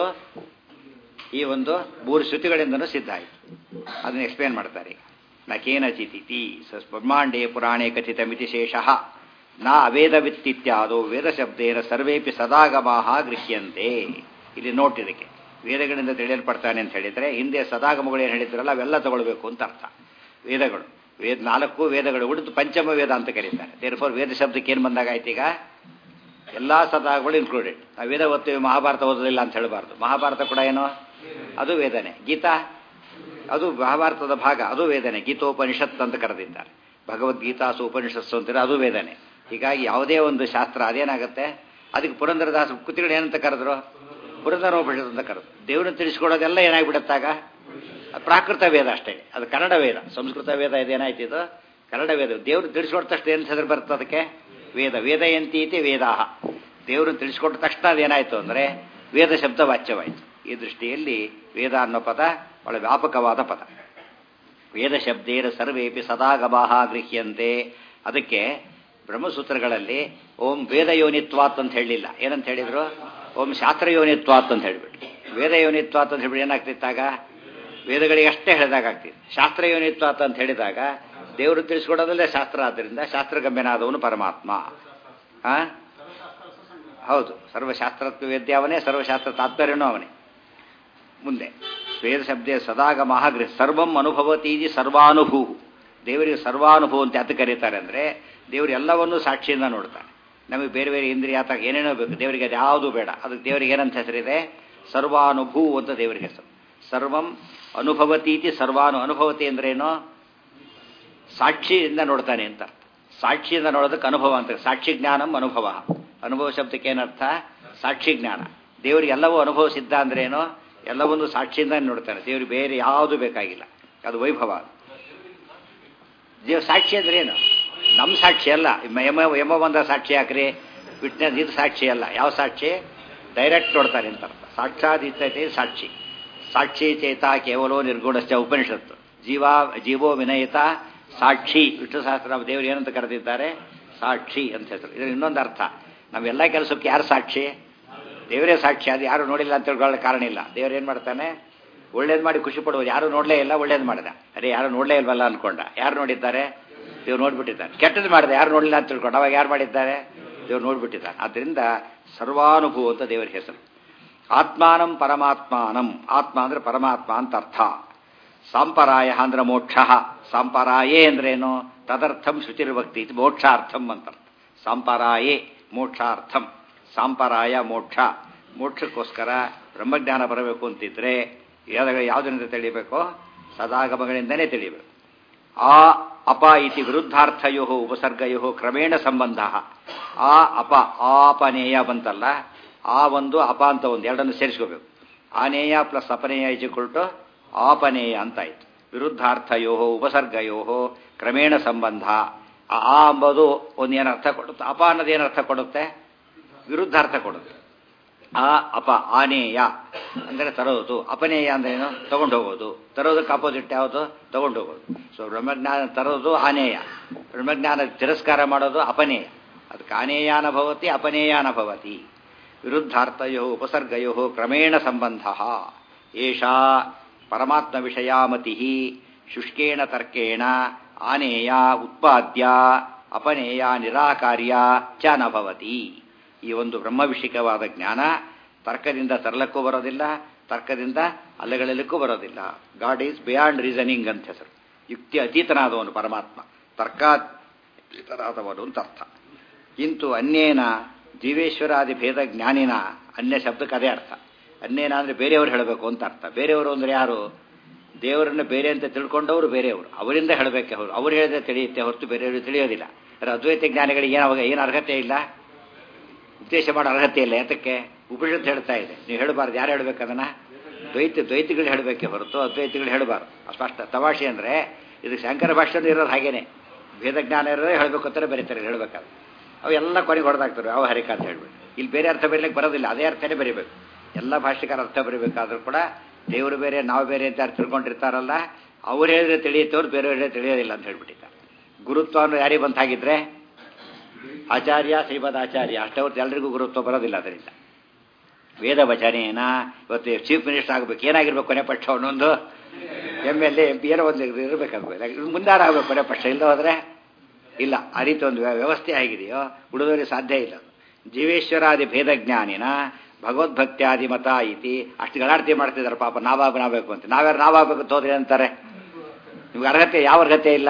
ಈ ಒಂದು ಮೂರು ಶ್ರುತಿಗಳಿಂದಲೂ ಸಿದ್ಧ ಆಯಿತು ಅದನ್ನು ಎಕ್ಸ್ಪ್ಲೇನ್ ಮಾಡ್ತಾರೆ ಈಗ ನ ಕೇನಚಿತಿ ಬ್ರಹ್ಮಾಂಡೇ ಪುರಾಣೇ ಕಥಿತ ಮಿತಿ ಶೇಷಃ ನ ಅವೇದವಿತ್ತಿತ್ಯಾದೋ ವೇದ ಶಬ್ದೇನ ಸರ್ವೇಪಿ ಸದಾಗಮಾಹ ಗೃಹ್ಯಂತೆ ಇಲ್ಲಿ ನೋಟ್ ಇದಕ್ಕೆ ವೇದಗಳಿಂದ ತಿಳಿಯಲ್ಪಡ್ತಾನೆ ಅಂತ ಹೇಳಿದರೆ ಹಿಂದೆ ಸದಾಗಮಗಳು ಏನು ಹೇಳಿದ್ರಲ್ಲ ಅವೆಲ್ಲ ತಗೊಳ್ಬೇಕು ಅಂತ ಅರ್ಥ ವೇದಗಳು ವೇದ ನಾಲ್ಕು ವೇದಗಳು ಉಳಿದು ಪಂಚಮ ವೇದ ಅಂತ ಕರೀತಾರೆ ದೇರ್ಫೋರ್ ವೇದ ಶಬ್ದಕ್ಕೆ ಏನು ಬಂದಾಗಾಯ್ತು ಈಗ ಎಲ್ಲ ಸದಾಗಗಳು ಇನ್ಕ್ಲೂಡೆಡ್ ನಾವು ವೇದ ಓದ್ತೀವಿ ಮಹಾಭಾರತ ಓದೋದಿಲ್ಲ ಅಂತ ಹೇಳಬಾರ್ದು ಮಹಾಭಾರತ ಕೂಡ ಏನು ಅದು ವೇದನೆ ಗೀತಾ ಅದು ಮಹಾಭಾರತದ ಭಾಗ ಅದು ವೇದನೆ ಗೀತೋಪನಿಷತ್ ಅಂತ ಕರೆದಿದ್ದಾರೆ ಭಗವದ್ಗೀತಾಸು ಉಪನಿಷತ್ಸು ಅಂತಾರೆ ಅದು ವೇದನೆ ಹೀಗಾಗಿ ಯಾವುದೇ ಒಂದು ಶಾಸ್ತ್ರ ಅದೇನಾಗುತ್ತೆ ಅದಕ್ಕೆ ಪುರಂದರದಾಸ ಕುತಿಗಳು ಏನಂತ ಕರೆದ್ರು ಪುರಂದರೋಪನಿಷತ್ ಅಂತ ಕರೆದು ದೇವ್ರನ್ನ ತಿಳಿಸ್ಕೊಡೋದೆಲ್ಲ ಏನಾಗ್ಬಿಡುತ್ತಾಗ ಪ್ರಾಕೃತ ವೇದ ಅಷ್ಟೇ ಅದು ಕನ್ನಡ ವೇದ ಸಂಸ್ಕೃತ ವೇದ ಇದೇನಾಯ್ತು ಇದು ಕನ್ನಡ ವೇದ ದೇವ್ರು ತಿಳಿಸ್ಕೊಟ್ಟ ತಕ್ಷಣ ಏನು ಹೆಸರು ಬರ್ತದೆ ಅದಕ್ಕೆ ವೇದ ವೇದಯಂತಿ ಇತಿ ವೇದಾಹ ದೇವ್ರನ್ನ ತಿಳಿಸ್ಕೊಟ್ಟ ತಕ್ಷಣ ಅದೇನಾಯ್ತು ಅಂದರೆ ವೇದ ಶಬ್ದ ವಾಚ್ಯವಾಯಿತು ಈ ದೃಷ್ಟಿಯಲ್ಲಿ ವೇದ ಅನ್ನೋ ಪದ ಬಹಳ ವ್ಯಾಪಕವಾದ ಪದ ವೇದ ಶಬ್ದೇನ ಸರ್ವೇಪಿ ಸದಾಗಮಾಹ ಗೃಹ್ಯಂತೆ ಅದಕ್ಕೆ ಬ್ರಹ್ಮಸೂತ್ರಗಳಲ್ಲಿ ಓಂ ವೇದ ಯೋನಿತ್ವಾತ್ ಅಂತ ಹೇಳಲಿಲ್ಲ ಏನಂತ ಹೇಳಿದ್ರು ಓಂ ಶಾಸ್ತ್ರ ಯೋನಿತ್ವಾತ್ ಅಂತ ಹೇಳಿಬಿಟ್ಟು ವೇದ ಯೋನಿತ್ವಾತ್ ಅಂತ ಹೇಳ್ಬಿಟ್ಟು ಏನಾಗ್ತಿತ್ತಾಗ ವೇದಗಳಿಗೆ ಅಷ್ಟೇ ಹೇಳಿದಾಗ ಆಗ್ತಿತ್ತು ಶಾಸ್ತ್ರ ಯೋನಿತ್ವಾತ್ ಅಂತ ಹೇಳಿದಾಗ ದೇವರು ತಿಳಿಸ್ಕೊಡೋದಲ್ಲೇ ಶಾಸ್ತ್ರ ಆದ್ದರಿಂದ ಶಾಸ್ತ್ರಗಮ್ಯನಾದವನು ಪರಮಾತ್ಮ ಆ ಹೌದು ಸರ್ವಶಾಸ್ತ್ರತ್ವ ವೇದ್ಯ ಅವನೇ ಸರ್ವಶಾಸ್ತ್ರ ತಾತ್ಪರ್ಯನೂ ಅವನೇ ಮುಂದೆ ವೇದ ಶಬ್ದ ಸದಾಗಮಃ ಗೃಹ ಸರ್ವಂ ಅನುಭವತೀಜಿ ಸರ್ವಾನುಭೂ ದೇವರಿಗೆ ಸರ್ವಾನುಭವ ಅಂತ ಯಾತ ಕರೀತಾರೆ ಅಂದರೆ ದೇವರು ಎಲ್ಲವನ್ನೂ ಸಾಕ್ಷಿಯಿಂದ ನೋಡ್ತಾನೆ ನಮಗೆ ಬೇರೆ ಬೇರೆ ಇಂದ್ರಿಯ ಆತ ಏನೇನೋ ಬೇಕು ದೇವರಿಗೆ ಅದು ಯಾವುದು ಬೇಡ ಅದಕ್ಕೆ ದೇವರಿಗೆ ಏನಂತ ಹೆಸರಿದೆ ಸರ್ವಾನುಭೂ ಅಂತ ದೇವರಿಗೆ ಹೆಸರು ಸರ್ವಂ ಅನುಭವತೀತಿ ಸರ್ವಾನು ಅನುಭವತಿ ಅಂದ್ರೇನು ಸಾಕ್ಷಿಯಿಂದ ನೋಡ್ತಾನೆ ಅಂತ ಸಾಕ್ಷಿಯಿಂದ ನೋಡೋದಕ್ಕೆ ಅನುಭವ ಅಂತ ಸಾಕ್ಷಿ ಜ್ಞಾನಂ ಅನುಭವ ಅನುಭವ ಶಬ್ದಕ್ಕೆ ಏನರ್ಥ ಸಾಕ್ಷಿ ಜ್ಞಾನ ದೇವರಿಗೆ ಎಲ್ಲವೂ ಅನುಭವಿಸಿದ್ದ ಅಂದ್ರೇನು ಎಲ್ಲವೊಂದು ಸಾಕ್ಷಿಯಿಂದ ನೋಡ್ತಾನೆ ದೇವ್ರಿಗೆ ಬೇರೆ ಯಾವುದು ಬೇಕಾಗಿಲ್ಲ ಅದು ವೈಭವ ದೇವ್ ಸಾಕ್ಷಿ ಅಂದ್ರೆ ಏನು ನಮ್ಮ ಸಾಕ್ಷಿ ಅಲ್ಲ ಯಮ ಯಮ ಬಂದ ಸಾಕ್ಷಿ ಹಾಕ್ರಿ ವಿಟ್ನೆಸ್ ಇದು ಸಾಕ್ಷಿ ಅಲ್ಲ ಯಾವ ಸಾಕ್ಷಿ ಡೈರೆಕ್ಟ್ ನೋಡ್ತಾರೆ ಅಂತ ಅರ್ಥ ಸಾಕ್ಷಾದಿತ್ಯತೆ ಸಾಕ್ಷಿ ಸಾಕ್ಷಿ ಚೇತ ಕೇವಲೋ ನಿರ್ಗುಣಶ್ಚ ಉಪನಿಷತ್ತು ಜೀವ ಜೀವೋ ವಿನಯಿತ ಸಾಕ್ಷಿ ವಿಷ್ಣು ಸಹಸ್ರ ದೇವರು ಏನಂತ ಕರೆದಿದ್ದಾರೆ ಸಾಕ್ಷಿ ಅಂತ ಹೆಸರು ಇದ್ರ ಇನ್ನೊಂದು ಅರ್ಥ ನಾವೆಲ್ಲ ಕೆಲಸಕ್ಕೆ ಯಾರು ಸಾಕ್ಷಿ ದೇವರೇ ಸಾಕ್ಷಿ ಅದು ಯಾರು ನೋಡಿಲ್ಲ ಅಂತ ತಿಳ್ಕೊಳ್ಳೋ ಕಾರಣ ಇಲ್ಲ ದೇವ್ರು ಏನು ಮಾಡ್ತಾನೆ ಒಳ್ಳೇದು ಮಾಡಿ ಖುಷಿ ಪಡುವುದು ಯಾರು ನೋಡಲೇ ಇಲ್ಲ ಒಳ್ಳೇದು ಮಾಡಿದ ಅದೇ ಯಾರು ನೋಡಲೇ ಇಲ್ವಲ್ಲ ಅನ್ಕೊಂಡ ಯಾರು ನೋಡಿದ್ದಾರೆ ದೇವ್ರು ನೋಡ್ಬಿಟ್ಟಿದ್ದಾರೆ ಕೆಟ್ಟದ್ದು ಮಾಡಿದೆ ಯಾರು ನೋಡಲಿಲ್ಲ ಅಂತ ತಿಳ್ಕೊಂಡು ಅವಾಗ ಯಾರು ಮಾಡಿದ್ದಾರೆ ದೇವ್ರು ನೋಡ್ಬಿಟ್ಟಿದ್ದಾರೆ ಆದ್ದರಿಂದ ಸರ್ವಾನುಭವ ಅಂತ ದೇವರ ಹೆಸರು ಆತ್ಮಾನಂ ಪರಮಾತ್ಮಾನಂ ಆತ್ಮ ಅಂದ್ರೆ ಪರಮಾತ್ಮ ಅಂತ ಅರ್ಥ ಸಾಂಪರಾಯ ಅಂದ್ರೆ ಮೋಕ್ಷ ಸಾಂಪರಾಯೇ ಅಂದ್ರೇನು ತದರ್ಥಂ ಶುಚಿರ್ಭಕ್ತಿ ಇದು ಮೋಕ್ಷಾರ್ಥಂ ಅಂತ ಸಾಂಪರಾಯೇ ಮೋಕ್ಷಾರ್ಥಂ ಸಾಂಪರಾಯ ಮೋಕ್ಷ ಮೋಕ್ಷಕ್ಕೋಸ್ಕರ ಬ್ರಹ್ಮಜ್ಞಾನ ಬರಬೇಕು ಅಂತಿದ್ರೆ ಯಾವ್ದಾಗ ಯಾವುದರಿಂದ ತಿಳಿಬೇಕು ಸದಾಗಮಗಳಿಂದನೇ ತಿಳಿಯಬೇಕು ಆ ಅಪ ಇತಿ ವಿರುದ್ಧಾರ್ಥಯೋ ಉಪಸರ್ಗಯೋ ಕ್ರಮೇಣ ಸಂಬಂಧ ಆ ಅಪ ಆಪನೇಯ ಬಂತಲ್ಲ ಆ ಒಂದು ಅಪ ಅಂತ ಒಂದು ಎರಡನ್ನು ಸೇರಿಸ್ಕೋಬೇಕು ಆನೇಯ ಪ್ಲಸ್ ಅಪನೇಯ ಇಜಿಕೊಳ್ಟು ಆಪನೇಯ ಅಂತಾಯ್ತು ವಿರುದ್ಧಾರ್ಥಯೋ ಉಪಸರ್ಗಯೋ ಕ್ರಮೇಣ ಸಂಬಂಧ ಆ ಆ ಎಂಬುದು ಒಂದು ಏನು ಅರ್ಥ ಕೊಡುತ್ತೆ ಅಪ ಅನ್ನೋದು ಏನು ಅರ್ಥ ಕೊಡುತ್ತೆ ವಿರುದ್ಧಾರ್ಥ ಕೊಡುತ್ತೆ ಆ ಅಪ ಆನೇಯ ಅಂದರೆ ತರೋದು ಅಪನೇಯ ಅಂದ್ರೆ ಏನು ತಗೊಂಡು ಹೋಗೋದು ತರೋದಕ್ಕೆ ಅಪೋಸಿಟ್ ಯಾವುದು ತಗೊಂಡು ಹೋಗೋದು ಸೊ ಬ್ರಹ್ಮಜ್ಞಾನ ತರೋದು ಆನೇಯ ಬ್ರಹ್ಮಜ್ಞಾನ ತಿರಸ್ಕಾರ ಮಾಡೋದು ಅಪನೇಯ ಅದಕ್ಕೆ ಆನೇಯಾನ ಭವತಿ ಅಪನೇಯಾನ ಭವತಿ ವಿರುದ್ಧಾರ್ಥಯೋ ಉಪಸರ್ಗಯೋ ಕ್ರಮೇಣ ಸಂಬಂಧ ಏಷಾ ಪರಮಾತ್ಮ ವಿಷಯಾಮತಿ ಶುಷ್ಕೇಣ ತರ್ಕೇಣ ಆನೇಯ ಉತ್ಪಾದ್ಯ ಅಪನೇಯ ನಿರಾಕಾರ್ಯ ಚ ನ ಭವತಿ ಈ ಒಂದು ಬ್ರಹ್ಮವಿಷಿಕವಾದ ಜ್ಞಾನ ತರ್ಕದಿಂದ ತರಲಕ್ಕೂ ಬರೋದಿಲ್ಲ ತರ್ಕದಿಂದ ಅಲೆಗಳಲಿಕ್ಕೂ ಬರೋದಿಲ್ಲ ಗಾಡ್ ಈಸ್ ಬಿಯಾಂಡ್ ರೀಸನಿಂಗ್ ಅಂತ ಹೆಸರು ಯುಕ್ತಿ ಅತೀತನಾದವನು ಪರಮಾತ್ಮ ತರ್ಕಾತೀತನಾದವನು ಅಂತ ಅರ್ಥ ಇಂತು ಅನ್ಯೇನ ಜೀವೇಶ್ವರಾದಿ ಭೇದ ಜ್ಞಾನಿನ ಅನ್ಯ ಶಬ್ದಕ್ಕೆ ಅದೇ ಅರ್ಥ ಅನ್ಯೇನ ಅಂದರೆ ಬೇರೆಯವರು ಹೇಳಬೇಕು ಅಂತ ಅರ್ಥ ಬೇರೆಯವರು ಅಂದರೆ ಯಾರು ದೇವರನ್ನು ಬೇರೆ ಅಂತ ತಿಳ್ಕೊಂಡವರು ಬೇರೆಯವರು ಅವರಿಂದ ಹೇಳಬೇಕೆ ಅವರು ಅವ್ರು ಹೇಳಿದ್ರೆ ತಿಳಿಯುತ್ತೆ ಹೊರತು ಬೇರೆಯವರು ತಿಳಿಯೋದಿಲ್ಲ ಆದರೆ ಅದ್ವೈತ ಜ್ಞಾನಿಗಳಿಗೆ ಏನಾವಾಗ ಏನು ಅರ್ಹತೆ ಇಲ್ಲ ಉಪದೇಶ ಮಾಡೋ ಅರ್ಹತೆ ಇಲ್ಲ ಯಾತಕ್ಕೆ ಉಪನಿಷತ್ತು ಹೇಳ್ತಾ ಇದೆ ನೀವು ಹೇಳಬಾರ್ದು ಯಾರು ಹೇಳ್ಬೇಕು ಅದನ್ನ ದ್ವೈತ ದ್ವೈತಿಗಳು ಹೇಳಬೇಕೆ ಹೊರತು ಅದ್ವೈತಿಗಳು ಹೇಳಬಾರ್ದು ಸ್ಪಷ್ಟ ತಮಾಷೆ ಅಂದರೆ ಇದು ಶಂಕರ ಭಾಷೆಯಲ್ಲಿ ಇರೋದು ಹಾಗೇನೆ ಭೇದ ಜ್ಞಾನ ಇರೋದೇ ಹೇಳಬೇಕು ಅಂತಾರೆ ಬರೀತಾರೆ ಹೇಳ್ಬೇಕಾದ್ರೆ ಅವೆಲ್ಲ ಕೊನೆಗೆ ಹೊಡೆದಾಗ್ತಾರೆ ಅವ ಹರಿಕ ಅಂತ ಹೇಳ್ಬಿಟ್ಟು ಇಲ್ಲಿ ಬೇರೆ ಅರ್ಥ ಬರೀಲಿಕ್ಕೆ ಬರೋದಿಲ್ಲ ಅದೇ ಅರ್ಥನೇ ಬರೀಬೇಕು ಎಲ್ಲ ಭಾಷೆಕಾರ ಅರ್ಥ ಬರೀಬೇಕಾದ್ರೂ ಕೂಡ ದೇವರು ಬೇರೆ ನಾವು ಬೇರೆ ಅಂತ ಯಾರು ತಿಳ್ಕೊಂಡಿರ್ತಾರಲ್ಲ ಅವ್ರು ಹೇಳಿದ್ರೆ ತಿಳಿಯುತ್ತವ್ರು ಬೇರೆ ಹೇಳಿದ್ರೆ ತಿಳಿಯೋದಿಲ್ಲ ಅಂತ ಹೇಳ್ಬಿಟ್ಟಿದ್ದಾರೆ ಗುರುತ್ವ ಅನ್ನೋ ಯಾರಿಗೆ ಬಂತ ಹಾಗಿದ್ರೆ ಆಚಾರ್ಯ ಶ್ರೀಮದ್ ಆಚಾರ್ಯ ಅಷ್ಟೇ ಹೊರತು ಎಲ್ರಿಗೂ ಗುರುತ್ವ ಬರೋದಿಲ್ಲ ಅದರಿಂದ ವೇದ ವಚನೇನ ಇವತ್ತು ಚೀಫ್ ಮಿನಿಸ್ಟರ್ ಆಗಬೇಕು ಏನಾಗಿರ್ಬೇಕು ಕೊನೆ ಪಕ್ಷ ಒಂದೊಂದು M L A M P ಏನೋ ಒಂದು ಇರಬೇಕಾಗಬೇಕು ಮುಂದಾರ ಆಗಬೇಕು ಕೊನೆ ಪಕ್ಷ ಇಲ್ಲದೆ ಹೋದರೆ ಇಲ್ಲ ಆ ರೀತಿ ಒಂದು ವ್ಯವಸ್ಥೆ ಆಗಿದೆಯೋ ಉಳಿದವರಿಗೆ ಸಾಧ್ಯ ಇಲ್ಲ ಜೀವೇಶ್ವರಾದಿ ಭೇದ ಜ್ಞಾನಿನ ಭಗವದ್ಭಕ್ತ್ಯಾದಿ ಮತ ಐತಿ ಅಷ್ಟು ಗಲಾಟೆ ಮಾಡ್ತಿದ್ದಾರೆ ಪಾಪ ನಾವಾಗ ನಾವಬೇಕು ಅಂತ ನಾವ್ಯಾರು ನಾವಾಗಬೇಕು ಅಂತ ಹೋದ್ರೆ ಅಂತಾರೆ ನಿಮ್ಗೆ ಅರ್ಹತೆ ಯಾವ ಅರ್ಹತೆ ಇಲ್ಲ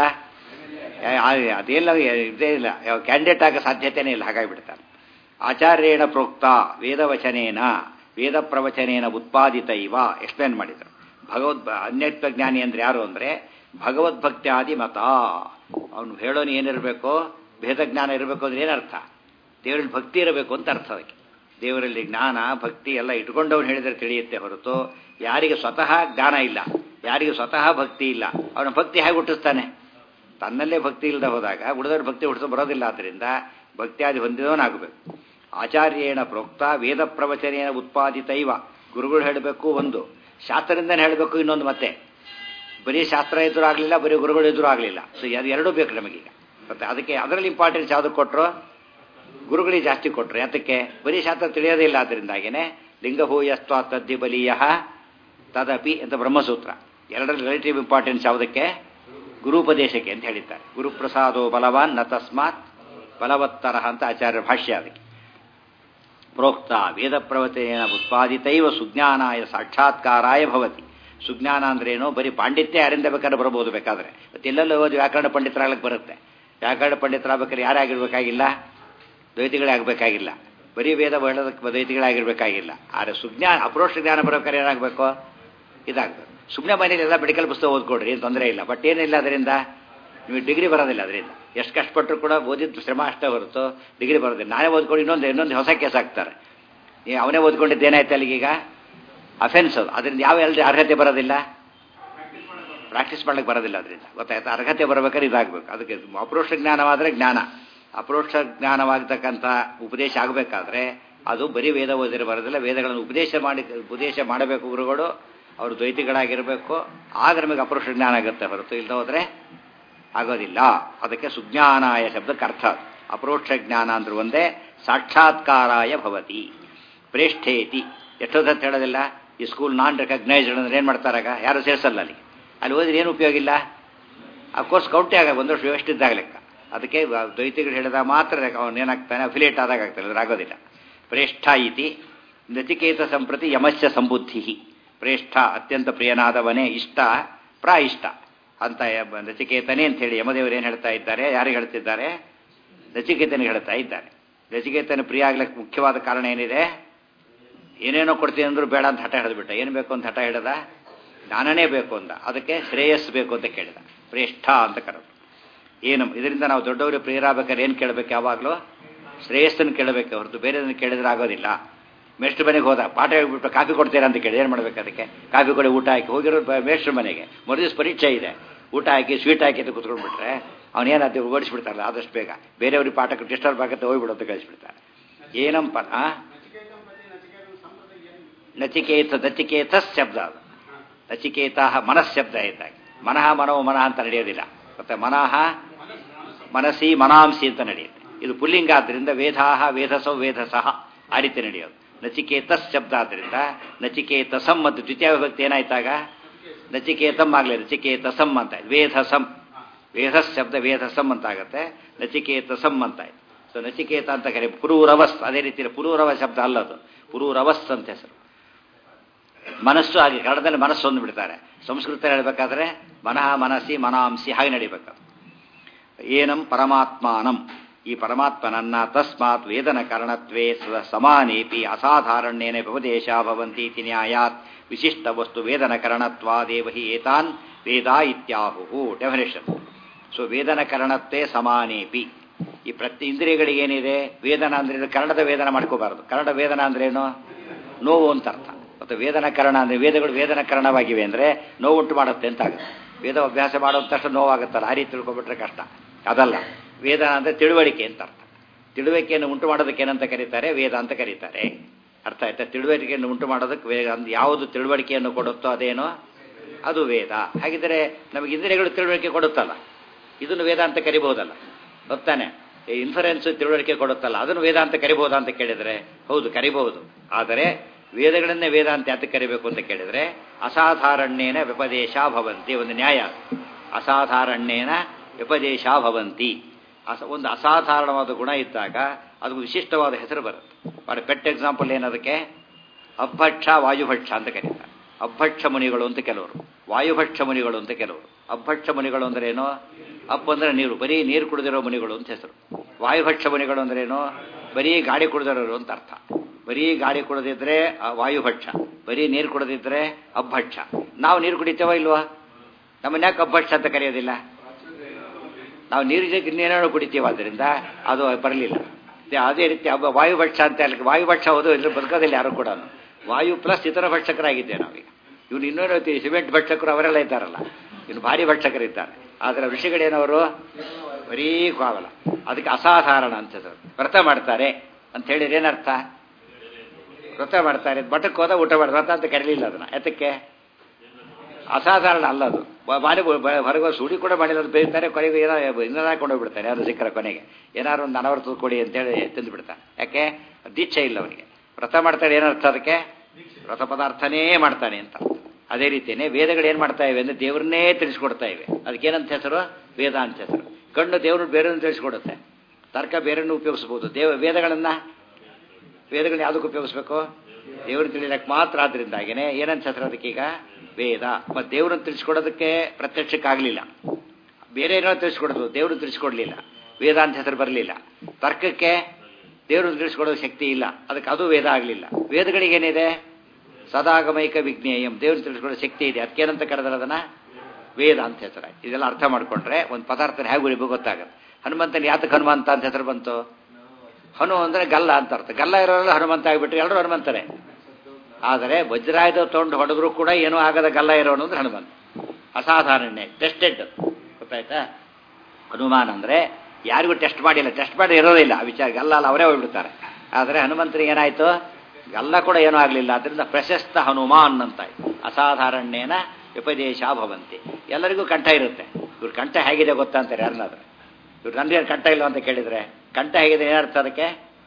ಅದೇಲ್ಲ ಇದೇ ಇಲ್ಲ ಕ್ಯಾಂಡಿಡೇಟ್ ಆಗೋ ಸಾಧ್ಯತೆನೇ ಇಲ್ಲ ಹಾಗಾಗಿಬಿಡ್ತಾರೆ ಆಚಾರ್ಯೇಣ ಪ್ರೋಕ್ತ ವೇದವಚನೇನ ವೇದ ಪ್ರವಚನೇನ ಉತ್ಪಾದಿತ ಇವ ಎಕ್ಸ್ಪ್ಲೇನ್ ಮಾಡಿದರು ಭಗವದ್ ಅನ್ಯತ್ವ ಜ್ಞಾನಿ ಅಂದ್ರೆ ಯಾರು ಅಂದರೆ ಭಗವದ್ಭಕ್ತ್ಯಾದಿ ಮತ ಅವನು ಹೇಳೋನು ಏನಿರಬೇಕು ಭೇದ ಜ್ಞಾನ ಇರಬೇಕು ಅಂದ್ರೆ ಏನರ್ಥ ದೇವರಲ್ಲಿ ಭಕ್ತಿ ಇರಬೇಕು ಅಂತ ಅರ್ಥ ಅದಕ್ಕೆ ದೇವರಲ್ಲಿ ಜ್ಞಾನ ಭಕ್ತಿ ಎಲ್ಲ ಇಟ್ಕೊಂಡವನು ಹೇಳಿದರೆ ತಿಳಿಯುತ್ತೆ ಹೊರತು ಯಾರಿಗೆ ಸ್ವತಃ ಜ್ಞಾನ ಇಲ್ಲ ಯಾರಿಗೆ ಸ್ವತಃ ಭಕ್ತಿ ಇಲ್ಲ ಅವನ ಭಕ್ತಿ ಹೇಗೆ ಹುಟ್ಟಿಸ್ತಾನೆ ತನ್ನಲ್ಲೇ ಭಕ್ತಿ ಇಲ್ಲದೆ ಹೋದಾಗ ಉಳಿದವ್ರ ಭಕ್ತಿ ಹುಟ್ಟಿಸ ಬರೋದಿಲ್ಲ ಆದ್ದರಿಂದ ಭಕ್ತಿಯಾದಿ ಹೊಂದಿದವನಾಗಬೇಕು ಆಚಾರ್ಯೇಣ ಪ್ರೋಕ್ತ ವೇದ ಪ್ರವಚನೇನ ಉತ್ಪಾದಿತ ಇವ ಗುರುಗಳು ಹೇಳಬೇಕು ಒಂದು ಶಾಸ್ತ್ರದಿಂದನೇ ಹೇಳಬೇಕು ಇನ್ನೊಂದು ಮತ್ತೆ ಬರೀ ಶಾಸ್ತ್ರ ಎದುರು ಆಗಲಿಲ್ಲ ಬರೀ ಗುರುಗಳು ಎದುರು ಆಗಲಿಲ್ಲ ಸೊ ಅದು ಎರಡೂ ಬೇಕು ನಮಗೀಗ ಮತ್ತೆ ಅದಕ್ಕೆ ಅದರಲ್ಲಿ ಇಂಪಾರ್ಟೆನ್ಸ್ ಯಾವುದು ಕೊಟ್ಟರು ಗುರುಗಳಿಗೆ ಜಾಸ್ತಿ ಕೊಟ್ಟರು ಯಾತಕ್ಕೆ ಬರೀ ಶಾಸ್ತ್ರ ತಿಳಿಯೋದಿಲ್ಲ ಅದರಿಂದಾಗಿನೇ ಲಿಂಗಭೂಯಸ್ತ್ವ ತದ್ದಿ ಬಲೀಯ ತದಪಿ ಅಂತ ಬ್ರಹ್ಮಸೂತ್ರ ಎರಡರಲ್ಲಿ ರಿಲೇಟಿವ್ ಇಂಪಾರ್ಟೆನ್ಸ್ ಯಾವುದಕ್ಕೆ ಗುರುಪದೇಶಕ್ಕೆ ಅಂತ ಹೇಳಿದ್ದಾರೆ ಗುರುಪ್ರಸಾದೋ ಬಲವಾನ್ ನ ತಸ್ಮಾತ್ ಬಲವತ್ತರ ಅಂತ ಆಚಾರ್ಯ ಭಾಷ್ಯ ಅದಕ್ಕೆ ಪ್ರೋಕ್ತ ವೇದ ಪ್ರವಚನ ಉತ್ಪಾದಿತೈವ ಸುಜ್ಞಾನಾಯ ಸಾಕ್ಷಾತ್ಕಾರಾಯ ಭವತಿ ಸುಜ್ಞಾನ ಅಂದ್ರೇನು ಬರೀ ಪಾಂಡಿತ್ಯ ಯಾರಿಂದ ಬೇಕಾದ್ರೆ ಬರ್ಬೋದು ಬೇಕಾದ್ರೆ ಎಲ್ಲೆಲ್ಲ ಓದಿ ವ್ಯಾಕರಣ ಪಂಡಿತರಾಗ್ಲಿಕ್ಕೆ ಬರುತ್ತೆ ವ್ಯಾಕರಣ ಪಂಡಿತರಾಗಬೇಕಾದ್ರೆ ಯಾರಾಗಿರ್ಬೇಕಾಗಿಲ್ಲ ದ್ವೈತಿಗಳೇ ಆಗಬೇಕಾಗಿಲ್ಲ ಬರೀ ವೇದ ಹೇಳೋದಕ್ಕೆ ದ್ವೈತಿಗಳಾಗಿರ್ಬೇಕಾಗಿಲ್ಲ ಆದರೆ ಸುಜ್ಞಾನ ಅಪ್ರೋಕ್ಷ ಜ್ಞಾನ ಬರೋಬೇಕಾದ್ರೆ ಏನಾಗಬೇಕು ಇದಾಗಬೇಕು ಸುಮ್ಮನೆ ಮನೇಲಿ ಎಲ್ಲ ಮೆಡಿಕಲ್ ಪುಸ್ತಕ ಓದ್ಕೊಡ್ರಿ ಏನು ತೊಂದರೆ ಇಲ್ಲ ಬಟ್ ಏನಿಲ್ಲ ಅದರಿಂದ ನಿಮಗೆ ಡಿಗ್ರಿ ಬರೋದಿಲ್ಲ ಅದರಿಂದ ಎಷ್ಟು ಕಷ್ಟಪಟ್ಟರು ಕೂಡ ಓದಿದ್ದು ಶ್ರಮ ಅಷ್ಟೇ ಹೊರತು ಡಿಗ್ರಿ ಬರೋದಿಲ್ಲ ನಾನೇ ಓದ್ಕೊಂಡು ಇನ್ನೊಂದು ಇನ್ನೊಂದು ಹೊಸ ಕೇಸ್ ಹಾಕ್ತಾರೆ ನೀವು ಅವನೇ ಓದ್ಕೊಂಡಿದ್ದು ಏನಾಯ್ತು ಅಲ್ಲಿಗೀಗ ಅಫೆನ್ಸ್ ಅದು ಅದರಿಂದ ಯಾವ ಎಲ್ಲರಿ ಅರ್ಹತೆ ಬರೋದಿಲ್ಲ ಪ್ರಾಕ್ಟೀಸ್ ಮಾಡ್ಲಿಕ್ಕೆ ಬರೋದಿಲ್ಲ ಅದರಿಂದ ಗೊತ್ತಾಯ್ತಾ ಅರ್ಹತೆ ಬರ್ಬೇಕಾದ್ರೆ ಇದಾಗಬೇಕು ಅದಕ್ಕೆ ಅಪ್ರೋಕ್ಷ ಜ್ಞಾನವಾದರೆ ಜ್ಞಾನ ಅಪ್ರೋಕ್ಷ ಜ್ಞಾನವಾಗತಕ್ಕಂಥ ಉಪದೇಶ ಆಗಬೇಕಾದ್ರೆ ಅದು ಬರೀ ವೇದ ಓದಿರ ಬರೋದಿಲ್ಲ ವೇದಗಳನ್ನು ಉಪದೇಶ ಮಾಡಿ ಉಪದೇಶ ಮಾಡಬೇಕು ಗುರುಗಳು ಅವರು ದ್ವೈತಿಗಳಾಗಿರಬೇಕು ಆಗ ನಮಗೆ ಅಪ್ರೋಕ್ಷ ಜ್ಞಾನ ಆಗುತ್ತೆ ಹೊರತು ಇಲ್ಲದ ಹೋದರೆ ಆಗೋದಿಲ್ಲ ಅದಕ್ಕೆ ಸುಜ್ಞಾನಾಯ ಶಬ್ದಕ್ಕೆ ಅರ್ಥ ಅಪ್ರೋಕ್ಷ ಜ್ಞಾನ ಅಂದ್ರೆ ಒಂದೇ ಸಾಕ್ಷಾತ್ಕಾರಾಯ ಭವತಿ ಪ್ರೇಷ್ಠೇತಿ ಎಷ್ಟೊತ್ತ ಹೇಳೋದಿಲ್ಲ ಈ ಸ್ಕೂಲ್ ನಾನ್ ರೆಕಗ್ನೈಸ್ಡ್ ಅಂದ್ರೆ ಏನು ಮಾಡ್ತಾರಾಗ ಯಾರು ಸೇರಿಸಲ್ಲ ಅಲ್ಲಿ ಅಲ್ಲಿ ಹೋದ್ರೆ ಏನು ಉಪಯೋಗ ಇಲ್ಲ ಆ ಕೋರ್ಸ್ ಕೌಂಟೇ ಆಗ ಒಂದು ವರ್ಷ ವೇಸ್ಟ್ ಇದ್ದಾಗ ಲೆಕ್ಕ ಅದಕ್ಕೆ ದ್ವೈತಿಗಳು ಹೇಳಿದಾಗ ಮಾತ್ರ ಅವನು ಏನಾಗ್ತಾನೆ ಅಫಿಲೇಟ್ ಆದಾಗ ಆಗ್ತಾನೆ ಅದ್ರ ಆಗೋದಿಲ್ಲ ಪ್ರೇಷ್ಠ ಇತಿ ನಚಿಕೇತ ಸಂಪ್ರತಿ ಯಮಸ್ಯ ಸಂಬುದ್ಧಿ ಪ್ರೇಷ್ಠ ಅತ್ಯಂತ ಪ್ರಿಯನಾದವನೇ ಇಷ್ಟ ಪ್ರಾಯಿಷ್ಟ ಅಂತ ಯ- ನಚಿಕೇತನೇ ಅಂತ ಹೇಳಿ ಯಮದೇವರು ಏನು ಹೇಳ್ತಾ ಇದ್ದಾರೆ ಯಾರಿಗೆ ಹೇಳ್ತಿದ್ದಾರೆ ನಚಿಕೇತನಿಗೆ ಹೇಳ್ತಾ ಇದ್ದಾರೆ ನಚಿಕೇತನ ಪ್ರಿಯ ಆಗ್ಲಿಕ್ಕೆ ಮುಖ್ಯವಾದ ಕಾರಣ ಏನಿದೆ ಏನೇನೋ ಕೊಡ್ತೀನಿ ಅಂದ್ರು ಬೇಡ ಅಂತ ಹಠ ಹಿಡಿದ್ಬಿಟ್ಟ ಏನು ಬೇಕು ಅಂತ ಹಠ ಹಿಡದ ಜ್ಞಾನನೇ ಬೇಕು ಅಂದ ಅದಕ್ಕೆ ಶ್ರೇಯಸ್ ಬೇಕು ಅಂತ ಕೇಳಿದ ಪ್ರೇಷ್ಠ ಅಂತ ಕರೆದು ಏನು ಇದರಿಂದ ನಾವು ದೊಡ್ಡವರು ಪ್ರಿಯರಾಗಬೇಕಾದ್ರೆ ಏನು ಕೇಳಬೇಕು ಯಾವಾಗಲೂ ಶ್ರೇಯಸ್ಸನ್ನು ಕೇಳಬೇಕು ಹೊರತು ಬೇರೆದನ್ನು ಕೇಳಿದ್ರೆ ಆಗೋದಿಲ್ಲ ಮೇಷ್ಟ್ರ ಮನೆಗೆ ಹೋದ ಪಾಠ ಹೇಳ್ಬಿಟ್ಟು ಕಾಫಿ ಕೊಡ್ತೀರಾ ಅಂತ ಕೇಳಿ ಏನು ಮಾಡ್ಬೇಕು ಅದಕ್ಕೆ ಕಾಫಿ ಕೊಡಿ ಊಟ ಹಾಕಿ ಹೋಗಿರೋ ಮೇಷ್ಟ್ರ ಮನೆಗೆ ಮರುದಿವ್ಸ ಪರೀಕ್ಷೆ ಇದೆ ಊಟ ಹಾಕಿ ಸ್ವೀಟ್ ಹಾಕಿ ಅಂತ ಕುತ್ಕೊಂಡ್ಬಿಟ್ರೆ ಅವನೇನಂತ ಓಡಿಸ್ಬಿಡ್ತಾರಲ್ಲ ಆದಷ್ಟು ಬೇಗ ಬೇರೆಯವ್ರಿಗೆ ಪಾಠಕ್ಕೆ ಡಿಸ್ಟರ್ಬ್ ಆಗುತ್ತೆ ಹೋಗ್ಬಿಡು ಅಂತ ಕಳಿಸ್ಬಿಡ್ತಾರೆ ಏನಂಪ ಆ ನಚಿಕೇತ ನಚಿಕೇತ ಶಬ್ದ ಅದು ನಚಿಕೇತ ಮನಃಶಬ್ದ ಇದ್ದಾಗ ಮನಃ ಮನೋ ಮನಃ ಅಂತ ನಡೆಯೋದಿಲ್ಲ ಮತ್ತೆ ಮನಃ ಮನಸ್ಸಿ ಮನಾಂಸಿ ಅಂತ ನಡೆಯುತ್ತೆ ಇದು ಪುಲ್ಲಿಂಗ ಆದ್ದರಿಂದ ವೇದಾಹ ವೇದಸೋ ವೇದಸಃ ಆ ರೀತಿ ನಡೆಯೋದು ನಚಿಕೇತಸ್ ಶಬ್ದ ಆದ್ದರಿಂದ ನಚಿಕೇತಸಂ ಮತ್ತು ದ್ವಿತೀಯ ವಿಭಕ್ತಿ ಏನಾಯ್ತಾಗ ನಚಿಕೇತಂ ಆಗಲಿ ನಚಿಕೇತಸಂ ಅಂತ ಆಯ್ತು ವೇದಸಂ ವೇದಸ್ ಶಬ್ದ ವೇದಸಂ ಅಂತ ಆಗುತ್ತೆ ನಚಿಕೇತಸಂ ಅಂತ ಆಯ್ತು ಸೊ ನಚಿಕೇತ ಅಂತ ಕರೆ ಪುರೂರವಸ್ ಅದೇ ರೀತಿ ಪುರೂರವ ಶಬ್ದ ಅಲ್ಲದು ಪುರೂರವಸ್ ಅಂತ ಹೆಸರು ಮನಸ್ಸು ಹಾಗೆ ಕನ್ನಡದಲ್ಲಿ ಮನಸ್ಸು ಒಂದು ಬಿಡ್ತಾರೆ ಸಂಸ್ಕೃತ ಹೇಳಬೇಕಾದ್ರೆ ಮನಃ ಮನಸ್ಸಿ ಮನಾಂಸಿ ಹಾಗೆ ನಡಿಬೇಕು ಏನಂ ಪರಮಾತ್ಮಾನಂ ಈ ಪರಮಾತ್ಮನನ್ನ ತಸ್ಮಾತ್ ವೇದನ ಕಾರಣತ್ವೇ ಸ- ಸಮಾನೇಪಿ ಅಸಾಧಾರಣ್ಯೇನ ವ್ಯವದೇಶ ಭವಂತಿ ಇತಿ ನ್ಯಾಯಾತ್ ವಿಶಿಷ್ಟ ವಸ್ತು ವೇದನ ಕರಣತ್ವಾದೇವ ಹಿ ಏತಾನ್ ವೇದ ಇತ್ಯಾಹು ಡೆಫಿನೇಷನ್ ಸೊ ವೇದನ ಕರಣತ್ವೇ ಸಮಾನೇಪಿ ಈ ಪ್ರತಿ ಇಂದ್ರಿಯಗಳಿಗೆ ಏನಿದೆ ವೇದನ ಅಂದ್ರೆ ಇದು ಕನ್ನಡದ ವೇದನ ಮಾಡ್ಕೋಬಾರದು ಕನ್ನಡ ವೇದನ ಅಂದ್ರೆ ಏನು ನೋವು ಅಂತ ಅರ್ಥ ಮತ್ತು ವೇದನ ಕರಣ ಅಂದ್ರೆ ವೇದಗಳು ವೇದನ ಕರಣವಾಗಿವೆ ಅಂದ್ರೆ ನೋವುಂಟು ಮಾಡುತ್ತೆ ಅಂತ ಆಗುತ್ತೆ ವೇದ ಅಭ್ಯಾಸ ಮಾಡೋ ತಕ್ಷಣ ನೋವಾಗುತ್ತಲ್ಲ ಆ ರೀತಿ ತಿಳ್ಕೊಬಿಟ್ರೆ ಕಷ್ಟ ಅದಲ್ಲ ವೇದ ಅಂದ್ರೆ ತಿಳುವಳಿಕೆ ಅಂತ ಅರ್ಥ ತಿಳುವಳಿಕೆಯನ್ನು ಉಂಟು ಮಾಡೋದಕ್ಕೆ ಏನಂತ ಕರೀತಾರೆ ವೇದ ಅಂತ ಕರೀತಾರೆ ಅರ್ಥ ಆಯ್ತಾ ತಿಳುವಳಿಕೆಯನ್ನು ಉಂಟು ಮಾಡೋದಕ್ಕೆ ವೇದ ಅಂದ್- ಯಾವುದು ತಿಳುವಳಿಕೆಯನ್ನು ಕೊಡುತ್ತೋ ಅದೇನೋ ಅದು ವೇದ ಹಾಗಿದ್ರೆ ನಮಗೆ ಇಂದ್ರಿಯಗಳು ತಿಳುವಳಿಕೆ ಕೊಡುತ್ತಲ್ಲ ಇದನ್ನು ವೇದ ಅಂತ ಕರಿಬಹುದಲ್ಲ ಗೊತ್ತಾನೆ ಇನ್ಫರೆನ್ಸ್ ತಿಳುವಳಿಕೆ ಕೊಡುತ್ತಲ್ಲ ಅದನ್ನು ವೇದ ಅಂತ ಕರಿಬಹುದಾ ಅಂತ ಕೇಳಿದ್ರೆ ಹೌದು ಕರಿಬಹುದು ಆದರೆ ವೇದಗಳನ್ನೇ ವೇದ ಅಂತ ಯಾತಕ್ಕೆ ಕರಿಬೇಕು ಅಂತ ಕೇಳಿದ್ರೆ ಅಸಾಧಾರಣ್ಯೇನ ವ್ಯಪದೇಶ ಭವಂತಿ ಒಂದು ನ್ಯಾಯ ಅಸಾಧಾರಣ್ಯೇನ ವ್ಯಪದೇಶ ಭವಂತಿ ಅಸ ಒಂದು ಅಸಾಧಾರಣವಾದ ಗುಣ ಇದ್ದಾಗ ಅದು ವಿಶಿಷ್ಟವಾದ ಹೆಸರು ಬರುತ್ತೆ ಬಟ್ ಪೆಟ್ ಎಕ್ಸಾಂಪಲ್ ಏನದಕ್ಕೆ ಅಭಕ್ಷ ವಾಯುಭಕ್ಷ ಅಂತ ಕರೀತಾರೆ ಅಭಕ್ಷ ಮುನಿಗಳು ಅಂತ ಕೆಲವರು ವಾಯುಭಕ್ಷ ಮುನಿಗಳು ಅಂತ ಕೆಲವರು ಅಭಕ್ಷ ಮುನಿಗಳು ಅಂದ್ರೆ ಏನು ಅಪ್ ಅಂದ್ರೆ ನೀರು ಬರೀ ನೀರು ಕುಡಿದಿರೋ ಮುನಿಗಳು ಅಂತ ಹೆಸರು ವಾಯುಭಕ್ಷ ಮುನಿಗಳು ಅಂದ್ರೆ ಏನು ಬರೀ ಗಾಡಿ ಕುಡಿದಿರೋರು ಅಂತ ಅರ್ಥ ಬರೀ ಗಾಡಿ ಕುಡಿದಿದ್ರೆ ಆ ವಾಯುಭಕ್ಷ ಬರೀ ನೀರು ಕುಡಿದಿದ್ರೆ ಅಭಕ್ಷ ನಾವು ನೀರು ಕುಡಿತೇವ ಇಲ್ವಾ ನಮ್ಮನ್ನ ಯಾಕೆ ಅಭಕ್ಷ ಅಂತ ಕರೆಯೋದಿಲ್ಲ ನಾವು ನೀರು ಜೊತೆ ಇನ್ನೇನೋ ಕುಡಿತೀವಿ ಆದ್ದರಿಂದ ಅದು ಬರಲಿಲ್ಲ ಅದೇ ರೀತಿ ಅಬ್ಬ ವಾಯುಭಕ್ಷ ಅಂತ ಹೇಳಿ ವಾಯುಭಕ್ಷ ಹೋದು ಇದ್ರ ಬದುಕೋದಿಲ್ಲ ಯಾರು ಕೂಡ ವಾಯು ಪ್ಲಸ್ ಇತರ ಭಕ್ಷಕರಾಗಿದ್ದೇವೆ ನಾವೀಗ ಇವ್ರು ಇನ್ನೂರು ಸಿಮೆಂಟ್ ಭಕ್ಷಕರು ಅವರೆಲ್ಲ ಇದ್ದಾರಲ್ಲ ಇನ್ನು ಭಾರಿ ಭಕ್ಷಕರಿದ್ದಾರೆ ಆದರೆ ಋಷಿಗಳೇನವರು ಬರೀ ಕಾವಲ ಅದಕ್ಕೆ ಅಸಾಧಾರಣ ಅಂತ ಹೆಸರು. ವ್ರತ ಮಾಡ್ತಾರೆ ಅಂತ ಹೇಳಿದ್ರೆ ಏನರ್ಥ ವ್ರತ ಮಾಡ್ತಾರೆ ಮಠಕ್ಕೆ ಹೋದ ಊಟ ಮಾಡಿ ವ್ರತ ಅಂತ ಕರೀಲಿಲ್ಲ ಅದನ್ನ ಯಾತಕ್ಕೆ ಅಸಾಧಾರಣ ಅಲ್ಲ ಅದು ಬ- ಮಾಡಿ ಹೊರಗೆ ಸುಡಿ ಕೂಡ ಮಾಡಿಲ್ಲ ಅದು ಬೇಯ್ತಾರೆ ಕೊನೆಗೆ ಏನೋ ಇನ್ನೂ ಹಾಕೊಂಡು ಹೋಗ್ಬಿಡ್ತಾನೆ ಯಾರು ಸಿಕ್ಕರ ಕೊನೆಗೆ ಏನಾದ್ರು ಒಂದು ಅನವರ್ತ ಕೊಡಿ ಅಂತೇಳಿ ತಿಂದು ಬಿಡ್ತಾನೆ ಯಾಕೆ ದೀಕ್ಷೆ ಇಲ್ಲ ಅವನಿಗೆ ವ್ರತ ಮಾಡ್ತಾನೆ ಏನರ್ಥ ಅದಕ್ಕೆ ವ್ರತ ಪದಾರ್ಥನೇ ಮಾಡ್ತಾನೆ ಅಂತ ಅದೇ ರೀತಿಯೇ ವೇದಗಳು ಏನು ಮಾಡ್ತಾ ಇವೆ ಅಂದರೆ ದೇವ್ರನ್ನೇ ತಿಳಿಸ್ಕೊಡ್ತಾ ಇವೆ ಅದಕ್ಕೇನಂತ ಹೆಸರು ವೇದ ಅಂತ ಹೆಸರು ಕಣ್ಣು ದೇವರು ಬೇರೆಯನ್ನು ತಿಳಿಸ್ಕೊಡುತ್ತೆ ತರ್ಕ ಬೇರೆಯನ್ನು ಉಪಯೋಗಿಸ್ಬೋದು ದೇವ ವೇದಗಳನ್ನು ವೇದಗಳನ್ನ ಯಾವುದಕ್ಕೆ ಉಪಯೋಗಿಸ್ಬೇಕು ದೇವ್ರನ್ನ ತಿಳಿಯಕ್ಕೆ ಮಾತ್ರ ಆದ್ರಿಂದಾಗೇನೆ ಏನಂತ ಹೆಸರು ಅದಕ್ಕೀಗ ವೇದ ಮತ್ತು ದೇವ್ರನ್ನ ತಿಳಿಸ್ಕೊಡೋದಕ್ಕೆ ಪ್ರತ್ಯಕ್ಷಕ್ಕಾಗಲಿಲ್ಲ ಬೇರೆ ಏನೋ ತಿಳಿಸ್ಕೊಡೋದು ದೇವ್ರನ್ನ ತಿಳಿಸ್ಕೊಡ್ಲಿಲ್ಲ ವೇದ ಅಂತ ಹೆಸರು ಬರಲಿಲ್ಲ ತರ್ಕಕ್ಕೆ ದೇವ್ರನ್ನ ತಿಳಿಸ್ಕೊಡೋ ಶಕ್ತಿ ಇಲ್ಲ ಅದಕ್ಕೆ ಅದು ವೇದ ಆಗಲಿಲ್ಲ ವೇದಗಳಿಗೇನಿದೆ ಸದಾಗಮೈಕ ವಿಜ್ಞೇಯಂ ದೇವ್ರನ್ನ ತಿಳಿಸ್ಕೊಡೋ ಶಕ್ತಿ ಇದೆ ಅದಕ್ಕೇನಂತ ಕರೆದ್ರೆ ಅದನ್ನ ವೇದ ಅಂತ ಹೆಸರು ಇದೆಲ್ಲ ಅರ್ಥ ಮಾಡ್ಕೊಂಡ್ರೆ ಒಂದು ಪದಾರ್ಥನ ಹೇಗೆ ಉಳಿಬೇಕು ಗೊತ್ತಾಗುತ್ತೆ ಹನುಮಂತನ ಯಾತಕ್ಕೆ ಹನುಮಂತ ಅಂತ ಹೆಸರು ಬಂತು ಹನು ಅಂದರೆ ಗಲ್ಲ ಅಂತ ಅರ್ಥ ಗಲ್ಲ ಇರೋರೆಲ್ಲ ಹನುಮಂತ ಆಗಿಬಿಟ್ರೆ ಎಲ್ಲರೂ ಹನುಮಂತರೇ ಆದರೆ ವಜ್ರಾಯುಧ ತೊಗೊಂಡು ಹೊಡೆದ್ರು ಕೂಡ ಏನೂ ಆಗದ ಗಲ್ಲ ಇರೋನು ಅಂದ್ರೆ ಹನುಮಂತ ಅಸಾಧಾರಣ ಟೆಸ್ಟೆಡ್ ಗೊತ್ತಾಯ್ತಾ ಹನುಮಾನ್ ಅಂದರೆ ಯಾರಿಗೂ ಟೆಸ್ಟ್ ಮಾಡಿಲ್ಲ ಟೆಸ್ಟ್ ಮಾಡಿ ಇರೋದಿಲ್ಲ ಆ ವಿಚಾರ ಗಲ್ಲ ಅಲ್ಲ ಅವರೇ ಹೋಗ್ಬಿಡ್ತಾರೆ ಆದರೆ ಹನುಮಂತರಿಗೆ ಏನಾಯಿತು ಗಲ್ಲ ಕೂಡ ಏನೂ ಆಗಲಿಲ್ಲ ಅದರಿಂದ ಪ್ರಶಸ್ತ ಹನುಮಾನ್ ಅಂತಾಯ್ತು ಅಸಾಧಾರಣ್ಯೇನ ಉಪದೇಶ ಭವಂತಿ ಎಲ್ಲರಿಗೂ ಕಂಠ ಇರುತ್ತೆ ಇವ್ರ ಕಂಠ ಹೇಗಿದೆ ಗೊತ್ತಾ ಅಂತಾರೆ ಯಾರನ್ನಾದ್ರೆ ಇವ್ರು ನನಗೆ ಕಂಠ ಇಲ್ಲ ಅಂತ ಕೇಳಿದ್ರೆ ಕಂಠ ಹೇಗಿದೆ ಏನರ್ಥ ಅದಕ್ಕೆ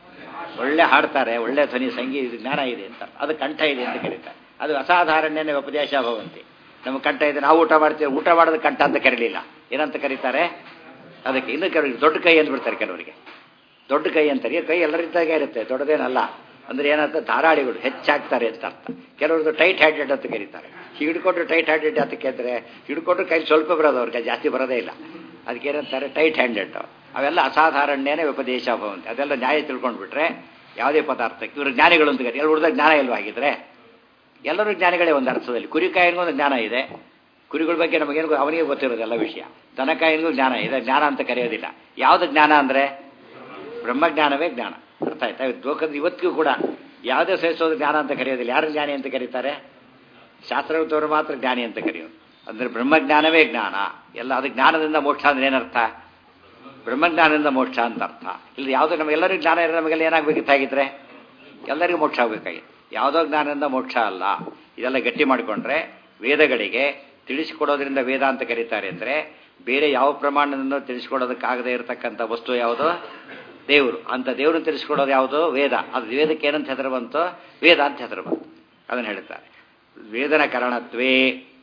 ಒಳ್ಳೆ ಹಾಡ್ತಾರೆ ಒಳ್ಳೆ ಧ್ವನಿ ಸಂಗೀತ ಜ್ಞಾನ ಇದೆ ಅಂತ ಅದು ಕಂಠ ಇದೆ ಅಂತ ಕರೀತಾರೆ ಅದು ಅಸಾಧಾರಣ್ಯನೇ ಉಪದೇಶ ಭವಂತಿ ನಮ್ಮ ಕಂಠ ಇದೆ ನಾವು ಊಟ ಮಾಡ್ತೀವಿ ಊಟ ಮಾಡೋದು ಕಂಠ ಅಂತ ಕರೀಲಿಲ್ಲ ಏನಂತ ಕರೀತಾರೆ ಅದಕ್ಕೆ ಇನ್ನು ಕೆಲವರಿಗೆ ದೊಡ್ಡ ಕೈ ಅಂದ್ಬಿಡ್ತಾರೆ ಕೆಲವರಿಗೆ ದೊಡ್ಡ ಕೈ ಅಂತಾರೆ ಕೈ ಎಲ್ಲರಿದ್ದಾಗೆ ಇರುತ್ತೆ ದೊಡ್ಡದೇನಲ್ಲ ಅಂದ್ರೆ ಏನಂತ ಧಾರಾಳಿಗಳು ಹೆಚ್ಚಾಗ್ತಾರೆ ಅಂತ ಅರ್ಥ ಕೆಲವ್ರದ್ದು ಟೈಟ್ ಹ್ಯಾಂಡೆಡ್ ಅಂತ ಕರೀತಾರೆ ಹಿಡ್ಕೊಟ್ರು ಟೈಟ್ ಹ್ಯಾಂಡೆಡ್ ಅಂತಕ್ಕೆ ಅಂದರೆ ಹಿಡ್ಕೊಟ್ರು ಕೈ ಸ್ವಲ್ಪ ಬರೋದು ಅವ್ರಿಗೆ ಜಾಸ್ತಿ ಬರೋದೇ ಇಲ್ಲ ಅದಕ್ಕೆ ಏನಂತಾರೆ ಟೈಟ್ ಹ್ಯಾಂಡೆಡ್ ಅವೆಲ್ಲ ಅಸಾಧಾರಣ್ಯನೇ ಉಪದೇಶ ಭವಂತಿ ಅದೆಲ್ಲ ನ್ಯಾಯ ತಿಳ್ಕೊಂಡ್ಬಿಟ್ರೆ ಯಾವುದೇ ಪದಾರ್ಥಕ್ಕೆ ಇವರು ಜ್ಞಾನಿಗಳು ಅಂತ ಕರಿ ಎಲ್ಲ ಹುಡ್ದಾಗ ಜ್ಞಾನ ಇಲ್ವಾ ಹಾಗಿದ್ರೆ ಎಲ್ಲರೂ ಜ್ಞಾನಿಗಳೇ ಒಂದು ಅರ್ಥದಲ್ಲಿ ಕುರಿಕಾಯಿಗೂ ಒಂದು ಜ್ಞಾನ ಇದೆ ಕುರಿಗಳ ಬಗ್ಗೆ ನಮಗೇನು ಅವನಿಗೆ ಗೊತ್ತಿರೋದೆಲ್ಲ ವಿಷಯ ದನಕಾಯಿಗೂ ಜ್ಞಾನ ಇದೆ ಜ್ಞಾನ ಅಂತ ಕರೆಯೋದಿಲ್ಲ ಯಾವುದು ಜ್ಞಾನ ಅಂದರೆ ಬ್ರಹ್ಮಜ್ಞಾನವೇ ಜ್ಞಾನ ಅರ್ಥ ಆಯ್ತಾ ಲೋಕದ ಇವತ್ತಿಗೂ ಕೂಡ ಯಾವುದೇ ಸಹಿಸೋದು ಜ್ಞಾನ ಅಂತ ಕರೆಯೋದಿಲ್ಲ ಯಾರು ಜ್ಞಾನಿ ಅಂತ ಕರೀತಾರೆ ಶಾಸ್ತ್ರದವರು ಮಾತ್ರ ಜ್ಞಾನಿ ಅಂತ ಕರೆಯೋದು ಅಂದರೆ ಬ್ರಹ್ಮಜ್ಞಾನವೇ ಜ್ಞಾನ ಎಲ್ಲ ಅದು ಜ್ಞಾನದಿಂದ ಮೋಕ್ಷ ಅಂದ್ರೆ ಏನರ್ಥ ಬ್ರಹ್ಮಜ್ಞಾನದಿಂದ ಮೋಕ್ಷ ಅಂತ ಅರ್ಥ ಇಲ್ಲಿ ಯಾವುದೋ ನಮಗೆಲ್ಲರಿಗೂ ಜ್ಞಾನ ಇರೋ ನಮಗೆಲ್ಲ ಏನಾಗಬೇಕಿತ್ತಾಗಿದ್ರೆ ಎಲ್ಲರಿಗೂ ಮೋಕ್ಷ ಆಗಬೇಕಾಗಿತ್ತು ಯಾವುದೋ ಜ್ಞಾನದಿಂದ ಮೋಕ್ಷ ಅಲ್ಲ ಇದೆಲ್ಲ ಗಟ್ಟಿ ಮಾಡಿಕೊಂಡ್ರೆ ವೇದಗಳಿಗೆ ತಿಳಿಸಿಕೊಡೋದ್ರಿಂದ ವೇದ ಅಂತ ಕರೀತಾರೆ ಅಂದರೆ ಬೇರೆ ಯಾವ ಪ್ರಮಾಣದಿಂದ ತಿಳಿಸ್ಕೊಡೋದಕ್ಕಾಗದೇ ಇರತಕ್ಕಂಥ ವಸ್ತು ಯಾವುದು ದೇವರು ಅಂತ ದೇವ್ರನ್ನ ತಿಳಿಸ್ಕೊಡೋದು ಯಾವುದು ವೇದ ಅದು ವೇದಕ್ಕೆ ಏನಂತ ಹೆಸರು ಬಂತು ವೇದ ಅಂತ ಹೆಸರು ಬಂತು ಅದನ್ನು ಹೇಳ್ತಾರೆ ವೇದನ ಕರಣತ್ವೇ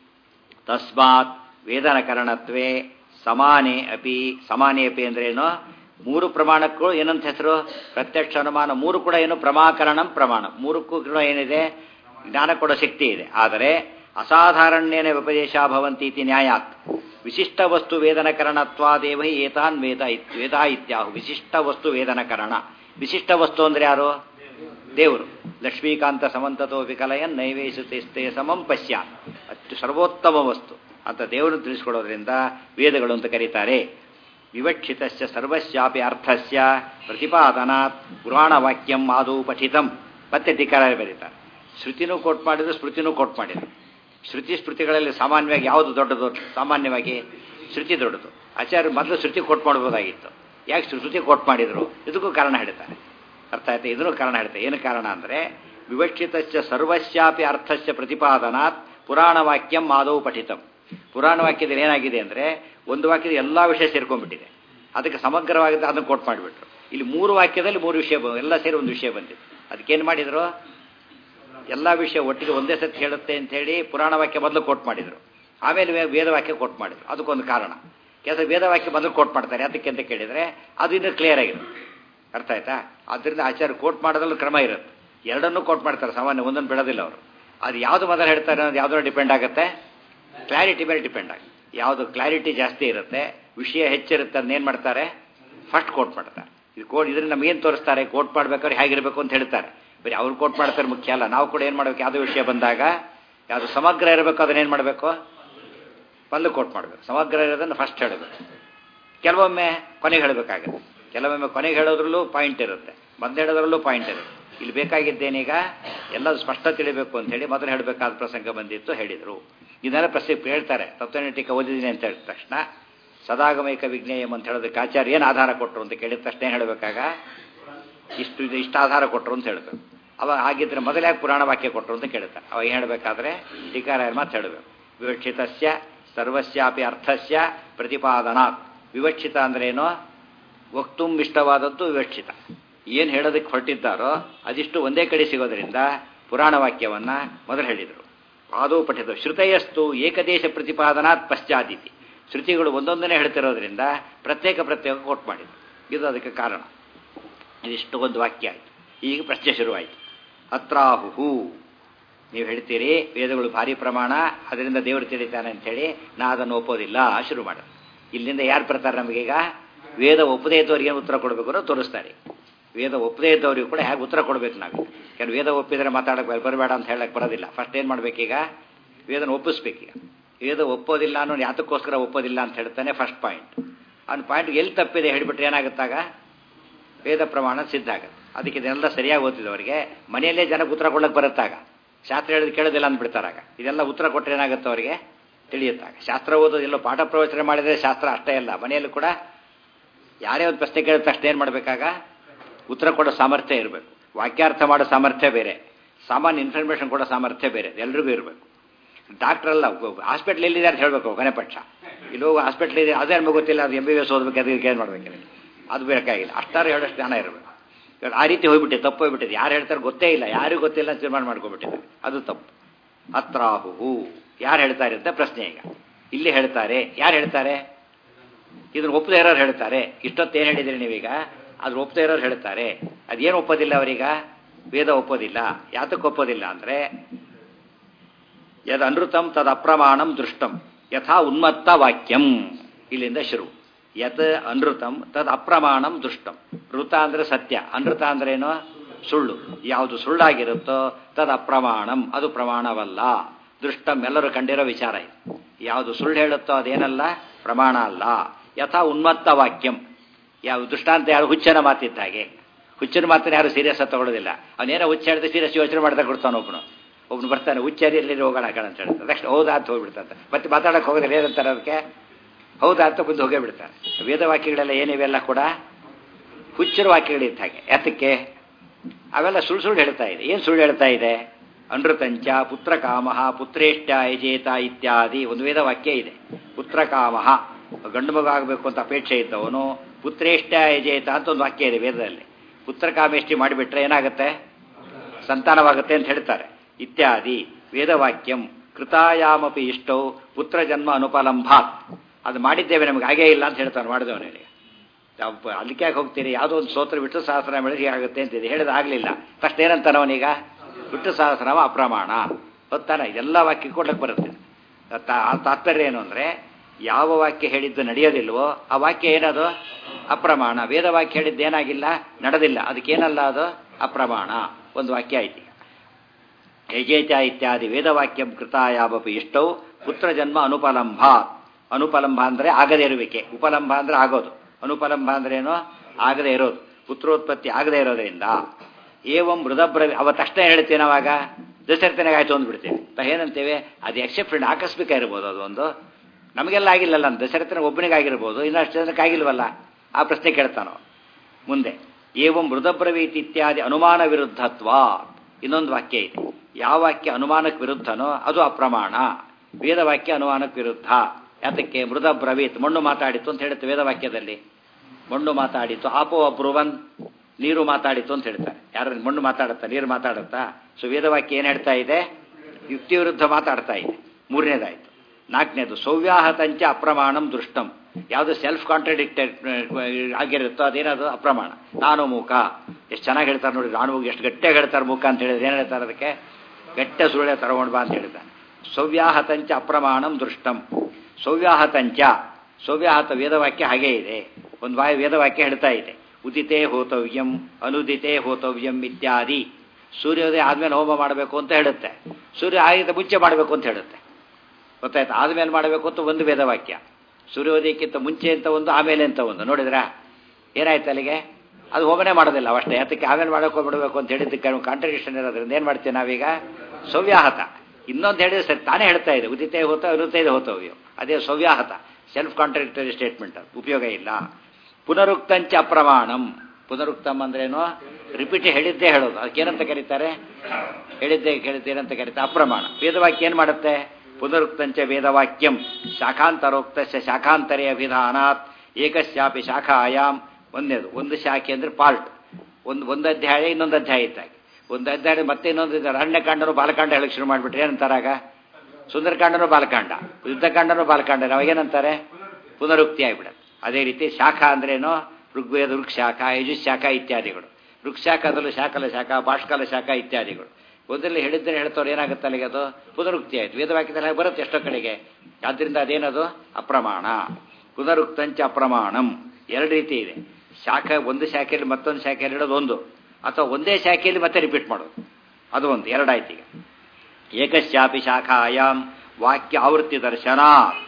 ತಸ್ಮಾತ್ ವೇದನ ಕರಣತ್ವೇ ಸಮಾನೆ ಅಪಿ ಸಮಾನೆ ಅಪಿ ಅಂದ್ರೇನು ಮೂರು ಪ್ರಮಾಣಕ್ಕೂ ಏನಂತ ಹೆಸರು ಪ್ರತ್ಯಕ್ಷ ಅನುಮಾನ ಮೂರು ಕೂಡ ಏನು ಪ್ರಮಾಕರಣಂ ಪ್ರಮಾಣ ಮೂರಕ್ಕೂ ಕೂಡ ಏನಿದೆ ಜ್ಞಾನ ಕೊಡೋ ಶಕ್ತಿ ಇದೆ ಆದರೆ ಅಸಾಧಾರಣ್ಯೇನ ಉಪದೇಶ ಭವಂತಿ ಇತಿ ನ್ಯಾಯಾತ್ ವಿಶಿಷ್ಟ ವಸ್ತು ವೇದನಕರಣತ್ವಾದೇವ ಏತಾನ್ ವೇದ ಇತ್- ವೇದ ಇತ್ಯಾಹು ವಿಶಿಷ್ಟ ವಸ್ತು ವೇದನಕರಣ ವಿಶಿಷ್ಟ ವಸ್ತು ಅಂದ್ರೆ ಯಾರು ದೇವರು ಲಕ್ಷ್ಮೀಕಾಂತ ಸಮಂತತೋ ವಿಕಲಯನ್ ನೈವೇಶತೆ ಸಮಂ ಪಶ್ಯ ಅಷ್ಟು ಸರ್ವೋತ್ತಮ ವಸ್ತು ಅಂತ ದೇವರು ತಿಳಿಸ್ಕೊಡೋದ್ರಿಂದ ವೇದಗಳು ಅಂತ ಕರೀತಾರೆ ವಿವಕ್ಷಿತಸ್ಯ ಸರ್ವಸ್ಯಾಪಿ ಅರ್ಥಸ್ಯ ಪ್ರತಿಪಾದನಾತ್ ಪುರಾಣವಾಕ್ಯಂ ಆದೌ ಪಠಿತಂ ಮತ್ತೆ ಧಿಕಾರ ಬರೀತಾರೆ ಶ್ರುತಿನೂ ಕೋಟ್ ಮಾಡಿದ್ರು ಸ್ಮೃತಿನೂ ಕೋಟ್ ಮಾಡಿದ್ರು ಶ್ರುತಿ ಸ್ಮೃತಿಗಳಲ್ಲಿ ಸಾಮಾನ್ಯವಾಗಿ ಯಾವುದು ದೊಡ್ಡದು ಸಾಮಾನ್ಯವಾಗಿ ಶ್ರುತಿ ದೊಡ್ಡದು ಆಚಾರ್ಯ ಮೊದಲು ಶ್ರುತಿ ಕೋಟ್ ಮಾಡ್ಬೋದಾಗಿತ್ತು ಯಾಕೆ ಶ್ರುತಿ ಕೋಟ್ ಮಾಡಿದ್ರು ಇದಕ್ಕೂ ಕಾರಣ ಹೇಳ್ತಾರೆ ಅರ್ಥ ಆಯ್ತಾ ಇದನ್ನು ಕಾರಣ ಹೇಳ್ತಾರೆ ಏನು ಕಾರಣ ಅಂದರೆ ವಿವಕ್ಷಿತಸ್ಯ ಸರ್ವಸ್ಯಾಪಿ ಅರ್ಥಸ್ಯ ಪ್ರತಿಪಾದನಾತ್ ಪುರಾಣ ವಾಕ್ಯಂ ಆದೌ ಪಠಿತಂ ಪುರಾಣ ವಾಕ್ಯದಲ್ಲಿ ಏನಾಗಿದೆ ಅಂದರೆ ಒಂದು ವಾಕ್ಯದ ಎಲ್ಲ ವಿಷಯ ಸೇರ್ಕೊಂಡ್ಬಿಟ್ಟಿದೆ ಅದಕ್ಕೆ ಸಮಗ್ರವಾಗಿದ್ದ ಅದನ್ನು ಕೋಟ್ ಮಾಡಿಬಿಟ್ರು ಇಲ್ಲಿ ಮೂರು ವಾಕ್ಯದಲ್ಲಿ ಮೂರು ವಿಷಯ ಬ- ಎಲ್ಲ ಸೇರಿ ಒಂದು ವಿಷಯ ಬಂದಿದೆ ಅದಕ್ಕೇನು ಮಾಡಿದ್ರು ಎಲ್ಲ ವಿಷಯ ಒಟ್ಟಿಗೆ ಒಂದೇ ಸತಿ ಹೇಳುತ್ತೆ ಅಂತ ಹೇಳಿ ಪುರಾಣ ವಾಕ್ಯ ಮೊದಲು ಕೋಟ್ ಮಾಡಿದ್ರು ಆಮೇಲೆ ವೇ- ವೇದ ವಾಕ್ಯ ಕೋಟ್ ಮಾಡಿದ್ರು ಅದಕ್ಕೊಂದು ಕಾರಣ ಕೆಲಸ ವೇದ ವಾಕ್ಯ ಮೊದಲು ಕೋಟ್ ಮಾಡ್ತಾರೆ ಅದಕ್ಕೆ ಅಂತ ಕೇಳಿದರೆ ಅದು ಇನ್ನೂ ಕ್ಲಿಯರ್ ಆಗಿರುತ್ತೆ ಅರ್ಥ ಆಯ್ತಾ ಆದ್ದರಿಂದ ಆಚಾರ್ಯ ಕೋಟ್ ಮಾಡೋದ್ರಲ್ಲಿ ಕ್ರಮ ಇರುತ್ತೆ ಎರಡನ್ನೂ ಕೋಟ್ ಮಾಡ್ತಾರೆ ಸಾಮಾನ್ಯ ಒಂದೊಂದು ಬಿಡೋದಿಲ್ಲ ಅವರು ಅದು ಯಾವುದು ಮೊದಲು ಹೇಳ್ತಾರೆ ಅನ್ನೋದು ಯಾವುದೋ ಡಿಪೆಂಡ್ ಆಗುತ್ತೆ ಕ್ಲಾರಿಟಿ ಮೇಲೆ ಡಿಪೆಂಡ್ ಆಗುತ್ತೆ ಯಾವುದು ಕ್ಲಾರಿಟಿ ಜಾಸ್ತಿ ಇರುತ್ತೆ ವಿಷಯ ಹೆಚ್ಚಿರುತ್ತೆ ಅದನ್ನೇನು ಮಾಡ್ತಾರೆ ಫಸ್ಟ್ ಕೋಟ್ ಮಾಡ್ತಾರೆ ಇದು ಕೋಟ್ ಇದರಿಂದ ನಮಗೇನು ತೋರಿಸ್ತಾರೆ ಕೋಟ್ ಮಾಡ್ಬೇಕಾದ್ರೆ ಹೇಗಿರಬೇಕು ಅಂತ ಹೇಳ್ತಾರೆ ಬರೀ ಅವ್ರು ಕೋಟ್ ಮಾಡ್ತಾರೆ ಮುಖ್ಯ ಅಲ್ಲ ನಾವು ಕೂಡ ಏನು ಮಾಡಬೇಕು ಯಾವುದೋ ವಿಷಯ ಬಂದಾಗ ಯಾವುದು ಸಮಗ್ರ ಇರಬೇಕು ಅದನ್ನೇನು ಮಾಡಬೇಕು ಮೊದಲು ಕೋಟ್ ಮಾಡಬೇಕು ಸಮಗ್ರ ಇರೋದನ್ನು ಫಸ್ಟ್ ಹೇಳಬೇಕು ಕೆಲವೊಮ್ಮೆ ಕೊನೆಗೆ ಹೇಳಬೇಕಾಗುತ್ತೆ ಕೆಲವೊಮ್ಮೆ ಕೊನೆಗೆ ಹೇಳೋದ್ರಲ್ಲೂ ಪಾಯಿಂಟ್ ಇರುತ್ತೆ ಮೊದಲು ಹೇಳೋದ್ರಲ್ಲೂ ಪಾಯಿಂಟ್ ಇರುತ್ತೆ ಇಲ್ಲಿ ಬೇಕಾಗಿದ್ದೇನೀಗ ಎಲ್ಲ ಸ್ಪಷ್ಟ ತಿಳಿಬೇಕು ಅಂತ ಹೇಳಿ ಮೊದಲು ಹೇಳಬೇಕಾದ ಪ್ರಸಂಗ ಬಂದಿತ್ತು ಹೇಳಿದರು ಇದನ್ನೆಲ್ಲ ಪ್ರಶ್ನೆ ಹೇಳ್ತಾರೆ ತತ್ವನಿಟಿಕ ಓದಿದ್ದೀನಿ ಅಂತ ಹೇಳಿದ ತಕ್ಷಣ ಸದಾಗಮೈಕ ವಿಜ್ಞೇಯಂ ಅಂತ ಹೇಳೋದಕ್ಕೆ ಆಚಾರ್ಯ ಏನು ಆಧಾರ ಕೊಟ್ಟರು ಅಂತ ಕೇಳಿದ ತಕ್ಷಣ ಏನು ಹೇಳಬೇಕಾಗ ಇಷ್ಟು ಇದು ಇಷ್ಟು ಆಧಾರ ಕೊಟ್ಟರು ಅಂತ ಹೇಳಬೇಕು ಅವ ಹಾಗಿದ್ರೆ ಮೊದಲೇ ಪುರಾಣ ವಾಕ್ಯ ಕೊಟ್ಟರು ಅಂತ ಕೇಳ್ತಾರೆ ಅವ ಏನು ಹೇಳಬೇಕಾದ್ರೆ ಟೀಕಾರ ಮಾತು ಹೇಳಬೇಕು ವಿವಕ್ಷಿತಸ್ಯ ಸರ್ವಸ್ಯಾಪಿ ಅರ್ಥಸ್ಯ ಪ್ರತಿಪಾದನಾತ್ ವಿವಕ್ಷಿತ ಅಂದ್ರೇನು ವಕ್ತುಂ ಇಷ್ಟವಾದದ್ದು ವಿವಕ್ಷಿತ ಏನು ಹೇಳೋದಕ್ಕೆ ಹೊರಟಿದ್ದಾರೋ ಅದಿಷ್ಟು ಒಂದೇ ಕಡೆ ಸಿಗೋದ್ರಿಂದ ಪುರಾಣ ವಾಕ್ಯವನ್ನ ಮೊದಲು ಹೇಳಿದರು ಆದೂ ಪಠಿತ ಶ್ರುತಯಸ್ತು ಏಕದೇಶ ಪ್ರತಿಪಾದನಾತ್ ಪಶ್ಚಾದಿತಿ ಶ್ರುತಿಗಳು ಒಂದೊಂದನೇ ಹೇಳ್ತಿರೋದ್ರಿಂದ ಪ್ರತ್ಯೇಕ ಪ್ರತ್ಯೇಕ ಕೋಟ್ ಮಾಡಿದ್ರು ಇದು ಅದಕ್ಕೆ ಕಾರಣ ಇದಿಷ್ಟು ಒಂದು ವಾಕ್ಯ ಆಯಿತು ಈಗ ಪ್ರಶ್ನೆ ಶುರುವಾಯಿತು ಅತ್ರಾಹುಹು ನೀವು ಹೇಳ್ತೀರಿ ವೇದಗಳು ಭಾರಿ ಪ್ರಮಾಣ ಅದರಿಂದ ದೇವರು ತಿಳಿತಾನೆ ಅಂಥೇಳಿ ನಾ ಅದನ್ನು ಒಪ್ಪೋದಿಲ್ಲ ಶುರು ಮಾಡೋದು ಇಲ್ಲಿಂದ ಯಾರು ಬರ್ತಾರೆ ನಮಗೀಗ ವೇದ ಒಪ್ಪದೇ ಇದ್ದವ್ರಿಗೆ ಏನು ಉತ್ತರ ಕೊಡಬೇಕು ಅನ್ನೋ ತೋರಿಸ್ತಾರೆ ವೇದ ಒಪ್ಪದೇ ಇದ್ದವರಿಗೂ ಕೂಡ ಹೇಗೆ ಉತ್ತರ ಕೊಡಬೇಕು ನಾವು ಕೆಲವು ವೇದ ಒಪ್ಪಿದರೆ ಮಾತಾಡಕ್ಕೆ ಬರಬೇಡ ಅಂತ ಹೇಳಕ್ಕೆ ಬರೋದಿಲ್ಲ ಫಸ್ಟ್ ಏನು ಮಾಡಬೇಕೀಗ ವೇದನ ಒಪ್ಪಿಸ್ಬೇಕೀಗ ವೇದ ಒಪ್ಪೋದಿಲ್ಲ ಅನ್ನೋ ಯಾತಕ್ಕೋಸ್ಕರ ಒಪ್ಪೋದಿಲ್ಲ ಅಂತ ಹೇಳ್ತಾನೆ ಫಸ್ಟ್ ಪಾಯಿಂಟ್ ಅವ್ನ ಪಾಯಿಂಟ್ ಎಲ್ಲಿ ತಪ್ಪಿದೆ ಹೇಳಿಬಿಟ್ರೆ ಏನಾಗುತ್ತಾಗ ವೇದ ಪ್ರಮಾಣ ಸಿದ್ಧ ಆಗುತ್ತೆ ಅದಕ್ಕೆ ಇದನ್ನೆಲ್ಲ ಸರಿಯಾಗಿ ಓದಿದವರಿಗೆ ಮನೆಯಲ್ಲೇ ಜನಕ್ಕೆ ಉತ್ತರ ಕೊಡಕ್ಕೆ ಬರುತ್ತಾಗ ಶಾಸ್ತ್ರ ಹೇಳಿದ್ ಕೇಳೋದಿಲ್ಲ ಅಂದ್ಬಿಡ್ತಾರಾಗ ಇದೆಲ್ಲ ಉತ್ತರ ಕೊಟ್ಟರೆ ಏನಾಗುತ್ತೆ ಅವರಿಗೆ ತಿಳಿಯುತ್ತಾಗ ಶಾಸ್ತ್ರ ಓದೋದು ಎಲ್ಲೋ ಪಾಠ ಪ್ರವಚನ ಮಾಡಿದರೆ ಶಾಸ್ತ್ರ ಅಷ್ಟೇ ಅಲ್ಲ ಮನೆಯಲ್ಲೂ ಕೂಡ ಯಾರೇ ಒಂದು ಪ್ರಶ್ನೆ ಕೇಳಿದ ತಕ್ಷಣ ಏನು ಮಾಡಬೇಕಾಗ ಉತ್ತರ ಕೊಡೋ ಸಾಮರ್ಥ್ಯ ಇರಬೇಕು ವಾಕ್ಯಾರ್ಥ ಮಾಡೋ ಸಾಮರ್ಥ್ಯ ಬೇರೆ ಸಾಮಾನ್ಯ ಇನ್ಫಾರ್ಮೇಷನ್ ಕೊಡೋ ಸಾಮರ್ಥ್ಯ ಬೇರೆ ಎಲ್ರಿಗೂ ಇರಬೇಕು ಡಾಕ್ಟರ್ ಅಲ್ಲ ಹಾಸ್ಪಿಟ್ಲ್ ಎಲ್ಲಿದೆ ಅಂತ ಹೇಳಬೇಕು ಕೊನೆ ಪಕ್ಷ ಇಲ್ಲಿ ಹೋಗಿ ಹಾಸ್ಪಿಟ್ಲ್ ಇದೆ ಅದೇ ನಮಗೆ ಗೊತ್ತಿಲ್ಲ ಅದು ಎಂ ಬಿ ಬಿ ಎಸ್ ಓದಬೇಕು ಅದಕ್ಕೆ ಏನು ಮಾಡಬೇಕಿಲ್ಲ ಅದು ಬೇಕಾಗಿಲ್ಲ ಅಷ್ಟಾರು ಹೇಳೋಷ್ಟು ಜ್ಞಾನ ಇರಬೇಕು ಇವಾಗ ಆ ರೀತಿ ಹೋಗ್ಬಿಟ್ಟಿದೆ ತಪ್ಪು ಹೋಗ್ಬಿಟ್ಟಿದೆ ಯಾರು ಹೇಳ್ತಾರೆ ಗೊತ್ತೇ ಇಲ್ಲ ಯಾರಿಗೂ ಗೊತ್ತಿಲ್ಲ ಅಂತ ತೀರ್ಮಾನ ಮಾಡ್ಕೊಂಡ್ಬಿಟ್ಟಿದ್ದಾರೆ ಅದು ತಪ್ಪು ಅತ್ರಾಹು ಯಾರು ಹೇಳ್ತಾರೆ ಅಂತ ಪ್ರಶ್ನೆ ಈಗ ಇಲ್ಲಿ ಹೇಳ್ತಾರೆ ಯಾರು ಹೇಳ್ತಾರೆ ಇದನ್ನ ಒಪ್ಪದೇ ಇರೋರು ಹೇಳ್ತಾರೆ ಇಷ್ಟೊತ್ತು ಏನು ಹೇಳಿದ್ರಿ ನೀವೀಗ ಅದ್ರ ಒಪ್ಪದೇ ಇರೋರು ಹೇಳ್ತಾರೆ ಅದೇನು ಒಪ್ಪೋದಿಲ್ಲ ಅವರೀಗ ವೇದ ಒಪ್ಪೋದಿಲ್ಲ ಯಾತಕ್ಕೆ ಒಪ್ಪೋದಿಲ್ಲ ಅಂದರೆ ಯದ್ ಅನೃತಂ ತದ್ ಅಪ್ರಮಾಣಂ ದೃಷ್ಟಂ ಯಥಾ ಉನ್ಮತ್ತ ವಾಕ್ಯಂ ಇಲ್ಲಿಂದ ಶುರು ಯತ್ ಅನೃತಂ ತದ್ ಅಪ್ರಮಾಣಂ ದೃಷ್ಟಂ ಋತ ಅಂದ್ರೆ ಸತ್ಯ ಅನೃತ ಅಂದ್ರೇನು ಸುಳ್ಳು ಯಾವುದು ಸುಳ್ಳಾಗಿರುತ್ತೋ ತದ್ ಅಪ್ರಮಾಣಂ ಅದು ಪ್ರಮಾಣವಲ್ಲ ದೃಷ್ಟಂ ಎಲ್ಲರೂ ಕಂಡಿರೋ ವಿಚಾರ ಇದು ಯಾವುದು ಸುಳ್ಳು ಹೇಳುತ್ತೋ ಅದೇನಲ್ಲ ಪ್ರಮಾಣ ಅಲ್ಲ ಯಥಾ ಉನ್ಮತ್ತ ವಾಕ್ಯಂ ಯಾವ ದೃಷ್ಟಾಂತ ಯಾರು ಹುಚ್ಚನ ಮಾತಿದ್ದ ಹಾಗೆ ಹುಚ್ಚನ ಮಾತನ್ನ ಯಾರು ಸೀರಿಯಸ್ ಆಗಿ ತಗೊಳ್ಳೋದಿಲ್ಲ ಅವನೇನೋ ಹುಚ್ಚ ಹೇಳಿದ್ರೆ ಸೀರಿಯಸ್ ಯೋಚನೆ ಮಾಡ್ತಾ ಕೊಡ್ತಾನೆ ಒಬ್ಬನು ಒಬ್ನು ಬರ್ತಾನೆ ಹುಚ್ಚರಿ ಎಲ್ಲಿ ಹೋಗೋಣ ಕಣ ಅಂತ ಹೇಳ್ತಾರೆ ತಕ್ಷಣ ಹೌದಾ ಅಂತ ಹೋಗ್ಬಿಡ್ತಾನೆ ಮತ್ತೆ ಮಾತಾಡಕ್ಕೆ ಹೋಗೋದಿಲ್ಲ ಏನಂತಾರೆ ಅದಕ್ಕೆ ಹೌದಾ ಅಂತ ಬಂದು ಹೋಗೇ ಬಿಡ್ತಾರೆ ವೇದವಾಕ್ಯಗಳೆಲ್ಲ ಏನಿವೆಲ್ಲ ಕೂಡ ಹುಚ್ಚರ ವಾಕ್ಯಗಳಿದ್ದ ಹಾಗೆ ಯಾತಕ್ಕೆ ಅವೆಲ್ಲ ಸುಳ್ಳು ಸುಳ್ಳು ಹೇಳ್ತಾ ಇದೆ ಏನು ಸುಳ್ಳು ಹೇಳ್ತಾ ಇದೆ ಅನೃತಂಚ ಪುತ್ರಕಾಮಃ ಪುತ್ರೇಷ್ಟ ಯಜೇತ ಇತ್ಯಾದಿ ಒಂದು ವೇದವಾಕ್ಯ ಇದೆ ಪುತ್ರಕಾಮಃ ಗಂಡು ಮಗು ಆಗಬೇಕು ಅಂತ ಅಪೇಕ್ಷೆ ಇದ್ದವನು ಪುತ್ರೇಷ್ಟ ಯಜೇತ ಅಂತ ಒಂದು ವಾಕ್ಯ ಇದೆ ವೇದದಲ್ಲಿ ಪುತ್ರಕಾಮೇಷ್ಟಿ ಮಾಡಿಬಿಟ್ರೆ ಏನಾಗುತ್ತೆ ಸಂತಾನವಾಗುತ್ತೆ ಅಂತ ಹೇಳ್ತಾರೆ ಇತ್ಯಾದಿ ವೇದವಾಕ್ಯಂ ಕೃತಾಯಾಮಪಿ ಇಷ್ಟೌ ಪುತ್ರ ಜನ್ಮ ಅನುಪಲಂಭಾತ್ ಅದು ಮಾಡಿದ್ದೇವೆ ನಮಗೆ ಹಾಗೇ ಇಲ್ಲ ಅಂತ ಹೇಳ್ತಾನೆ ಮಾಡಿದವನಿಗೆ ಅದಕ್ಕೆ ಯಾಕೆ ಹೋಗ್ತೀರಿ ಯಾವುದೋ ಒಂದು ಸ್ತೋತ್ರ ಬಿಟ್ಟು ಸಹಸ್ರನಾಮ ಹೇಳಿದ್ರೆ ಆಗುತ್ತೆ ಅಂತಿದೆ ಹೇಳಿದ ಆಗಲಿಲ್ಲ ತಕ್ಷಣ ಏನಂತಾನೆ ಅವನೀಗ ಬಿಟ್ಟು ಸಹಸ್ರನಾಮ ಅಪ್ರಮಾಣ ಗೊತ್ತಾನ ಇದೆಲ್ಲ ವಾಕ್ಯ ಕೊಡ್ಲಿಕ್ಕೆ ಬರುತ್ತೆ ತಾ- ಆ ತಾತ್ಪರ್ಯ ಏನು ಅಂದರೆ ಯಾವ ವಾಕ್ಯ ಹೇಳಿದ್ದು ನಡೆಯೋದಿಲ್ವೋ ಆ ವಾಕ್ಯ ಏನದು ಅಪ್ರಮಾಣ ವೇದ ವಾಕ್ಯ ಹೇಳಿದ್ದು ಏನಾಗಿಲ್ಲ ನಡೆದಿಲ್ಲ ಅದಕ್ಕೇನಲ್ಲ ಅದು ಅಪ್ರಮಾಣ ಒಂದು ವಾಕ್ಯ ಐತಿ ಯಜೇಚ ಇತ್ಯಾದಿ ವೇದವಾಕ್ಯಂ ಕೃತಾಯಾವಪಿ ಇಷ್ಟೌ ಪುತ್ರ ಜನ್ಮ ಅನುಪಲಂಭ ಅನುಪಲಂಭ ಅಂದರೆ ಆಗದೇ ಇರುವಿಕೆ ಉಪಲಂಭ ಅಂದರೆ ಆಗೋದು ಅನುಪಲಂಭ ಅಂದ್ರೇನು ಆಗದೇ ಇರೋದು ಪುತ್ರೋತ್ಪತ್ತಿ ಆಗದೇ ಇರೋದ್ರಿಂದ ಏವಂ ಮೃದಬ್ರವಿ ಅವ ತಕ್ಷಣ ಹೇಳ್ತೀವಿ ನಾವಾಗ ದಶರಥನಾಗ ಆಯ್ತು ಅಂದ್ಬಿಡ್ತೀವಿ ತ ಏನಂತೇವೆ ಅದು ಎಕ್ಸೆಪ್ಟೆಡ್ ಆಕಸ್ಮಿಕ ಇರ್ಬೋದು ಅದು ಒಂದು ನಮಗೆಲ್ಲ ಆಗಿಲ್ಲಲ್ಲ ದಶರಥನ ಒಬ್ಬನಿಗಾಗಿರ್ಬೋದು ಇನ್ನಷ್ಟು ಜನಕ್ಕೆ ಆಗಿಲ್ವಲ್ಲ ಆ ಪ್ರಶ್ನೆ ಕೇಳ್ತಾನೋ ಮುಂದೆ ಏವಂ ಮೃದಬ್ರವೀತಿ ಇತ್ಯಾದಿ ಅನುಮಾನ ವಿರುದ್ಧತ್ವ ಇನ್ನೊಂದು ವಾಕ್ಯ ಇದೆ ಯಾವ ವಾಕ್ಯ ಅನುಮಾನಕ್ಕೆ ವಿರುದ್ಧನೋ ಅದು ಅಪ್ರಮಾಣ ವೇದವಾಕ್ಯ ಅನುಮಾನಕ್ಕೆ ವಿರುದ್ಧ ಯಾತಕ್ಕೆ ಮೃದ ಬ್ರವೀತ್ ಮಣ್ಣು ಮಾತಾಡಿತು ಅಂತ ಹೇಳುತ್ತೆ ವೇದವಾಕ್ಯದಲ್ಲಿ ಮಣ್ಣು ಮಾತಾಡಿತು ಆಪೋ ಅಬ್ರುವನ್ ನೀರು ಮಾತಾಡಿತು ಅಂತ ಹೇಳ್ತಾರೆ ಯಾರು ಮಣ್ಣು ಮಾತಾಡುತ್ತಾ ನೀರು ಮಾತಾಡುತ್ತಾ ಸೊ ವೇದವಾಕ್ಯ ಏನು ಹೇಳ್ತಾ ಇದೆ ಯುಕ್ತಿ ವಿರುದ್ಧ ಮಾತಾಡ್ತಾ ಇದೆ ಮೂರನೇದಾಯ್ತು ನಾಲ್ಕನೇದು ಸೌವ್ಯಾಹತಂಚ ಅಪ್ರಮಾಣಂ ದೃಷ್ಟಂ ಯಾವುದು ಸೆಲ್ಫ್ ಕಾಂಟ್ರಡಿಕ್ಟೆಡ್ ಆಗಿರುತ್ತೋ ಅದೇನದು ಅಪ್ರಮಾಣ ನಾನು ಮೂಕ ಎಷ್ಟು ಚೆನ್ನಾಗಿ ಹೇಳ್ತಾರೆ ನೋಡಿ ನಾನು ಮೂಗ ಎಷ್ಟು ಗಟ್ಟಿಯಾಗಿ ಹೇಳ್ತಾರೆ ಮೂಕ ಅಂತ ಹೇಳಿದ್ರೆ ಏನು ಹೇಳ್ತಾರೆ ಅದಕ್ಕೆ ಗಟ್ಟ ಸುಳ್ಳೆ ತಗೊಂಡು ಬಾ ಅಂತ ಹೇಳ್ತಾನೆ ಸೌವ್ಯಾಹತಂಚ ಅಪ್ರಮಾಣಂ ದೃಷ್ಟಂ ಸೌವ್ಯಾಹತಂಚ ಸೌವ್ಯಾಹತ ವೇದವಾಕ್ಯ ಹಾಗೇ ಇದೆ ಒಂದು ವಾಯ ವೇದವಾಕ್ಯ ಹೇಳ್ತಾ ಇದೆ ಉದಿತೇ ಹೋತವ್ಯಂ ಅನುದಿತೇ ಹೋತವ್ಯಂ ಇತ್ಯಾದಿ ಸೂರ್ಯೋದಯ ಆದ್ಮೇಲೆ ಹೋಮ ಮಾಡಬೇಕು ಅಂತ ಹೇಳುತ್ತೆ ಸೂರ್ಯ ಆಗಿದ್ದ ಮುಂಚೆ ಮಾಡಬೇಕು ಅಂತ ಹೇಳುತ್ತೆ ಗೊತ್ತಾಯ್ತು ಆದ್ಮೇಲೆ ಮಾಡಬೇಕು ಅಂತ ಒಂದು ವೇದವಾಕ್ಯ ಸೂರ್ಯೋದಯಕ್ಕಿಂತ ಮುಂಚೆ ಅಂತ ಒಂದು ಆಮೇಲೆ ಅಂತ ಒಂದು ನೋಡಿದ್ರಾ ಏನಾಯ್ತು ಅಲ್ಲಿಗೆ ಅದು ಹೋಮನೆ ಮಾಡೋದಿಲ್ಲ ಅವಷ್ಟೇ ಅದಕ್ಕೆ ಆಮೇಲೆ ಮಾಡೋಕೆ ಬಿಡಬೇಕು ಅಂತ ಹೇಳಿದ್ದಕ್ಕೆ ಕಾಂಟ್ರಡಿಕ್ಷನ್ ಇರೋದ್ರಿಂದ ಏನು ಮಾಡ್ತೀವಿ ನಾವೀಗ ಸೌವ್ಯಾಹತ ಇನ್ನೊಂದು ಹೇಳಿದ್ರೆ ಸರಿ ತಾನೇ ಹೇಳ್ತಾ ಇದೆ ಉದಿತೇ ಹೋತ ಅನುತೈದೆ ಹೋತವ್ಯ ಅದೇ ಸೌವ್ಯಾಹತ ಸೆಲ್ಫ್ ಕಾಂಟ್ರಡಿಕ್ಟರಿ ಸ್ಟೇಟ್ಮೆಂಟ್ ಅದು ಉಪಯೋಗ ಇಲ್ಲ ಪುನರುಕ್ತಂಚ ಅಪ್ರಮಾಣಂ ಪುನರುಕ್ತಂ ಅಂದ್ರೇನು ರಿಪೀಟ್ ಹೇಳಿದ್ದೇ ಹೇಳೋದು ಅದಕ್ಕೇನಂತ ಕರೀತಾರೆ ಹೇಳಿದ್ದೇ ಕೇಳಿದ್ದೆ ಏನಂತ ಕರೀತಾರೆ ಅಪ್ರಮಾಣ ವೇದವಾಕ್ಯ ಏನು ಮಾಡುತ್ತೆ ಪುನರುಕ್ತಂಚ ವೇದವಾಕ್ಯಂ ಶಾಖಾಂತರೋಕ್ತ ಶಾಖಾಂತರೇ ಅಭಿಧಾನಾತ್ ಏಕಸ್ಯಾಪಿ ಶಾಖಾಯಾಮ್ ಒಂದೇದು ಒಂದು ಶಾಖೆ ಅಂದ್ರೆ ಪಾರ್ಟ್ ಒಂದು ಒಂದು ಅಧ್ಯಾಯ ಇನ್ನೊಂದು ಅಧ್ಯಾಯ ಇದ್ದಾಗ ಒಂದು ಅಧ್ಯಾಯ ಮತ್ತೆ ಇನ್ನೊಂದು ಇದ್ದಾರೆ ಅರಣ್ಯಕಾಂಡನು ಬಾಲಕಾಂಡ ಹೇಳಕ್ಕೆ ಶುರು ಮಾಡಿಬಿಟ್ರೆ ಏನಂತಾರಾಗ ಸುಂದರಕಾಂಡನು ಬಾಲಕಾಂಡ ಯುದ್ಧಕಾಂಡನು ಬಾಲಕಾಂಡ ನಾವಾಗೇನಂತಾರೆ ಪುನರುಕ್ತಿ ಆಗಿಬಿಡುತ್ತೆ ಅದೇ ರೀತಿ ಶಾಖ ಅಂದ್ರೇನು ಋಗ್ವೇದ ಋಕ್ಷಾಖ ಯಜುಶಾಖ ಇತ್ಯಾದಿಗಳು ಋಕ್ಷಾಖದಲ್ಲೂ ಶಾಖಲ ಶಾಖ ಭಾಷ್ಕಲ ಶಾಖ ಇತ್ಯಾದಿಗಳು ಒಂದರಲ್ಲಿ ಹೇಳಿದ್ರೆ ಹೇಳ್ತವ್ರು ಏನಾಗುತ್ತೆ ಅಲ್ಲಿಗೆ ಅದು ಪುನರುಕ್ತಿ ಆಯ್ತು ವೇದವಾಕ್ಯದಲ್ಲಿ ಹಾಗೆ ಬರುತ್ತೆ ಎಷ್ಟೋ ಕಡೆಗೆ ಆದ್ದರಿಂದ ಅದೇನದು ಅಪ್ರಮಾಣ ಪುನರುಕ್ತಂಚ ಅಪ್ರಮಾಣಂ ಎರಡು ರೀತಿ ಇದೆ ಶಾಖೆ ಒಂದು ಶಾಖೆಯಲ್ಲಿ ಮತ್ತೊಂದು ಶಾಖೆಯಲ್ಲಿ ಇಡೋದು ಒಂದು ಅಥವಾ ಒಂದೇ ಶಾಖೆಯಲ್ಲಿ ಮತ್ತೆ ರಿಪೀಟ್ ಮಾಡೋದು ಅದು ಒಂದು ಎರಡಾಯ್ತು ಈಗ ಏಕಶ್ಯಾಪಿ ಶಾಖಾಯಾಮ್ ವಾಕ್ಯ ಆವೃತ್ತಿ ದರ್ಶನ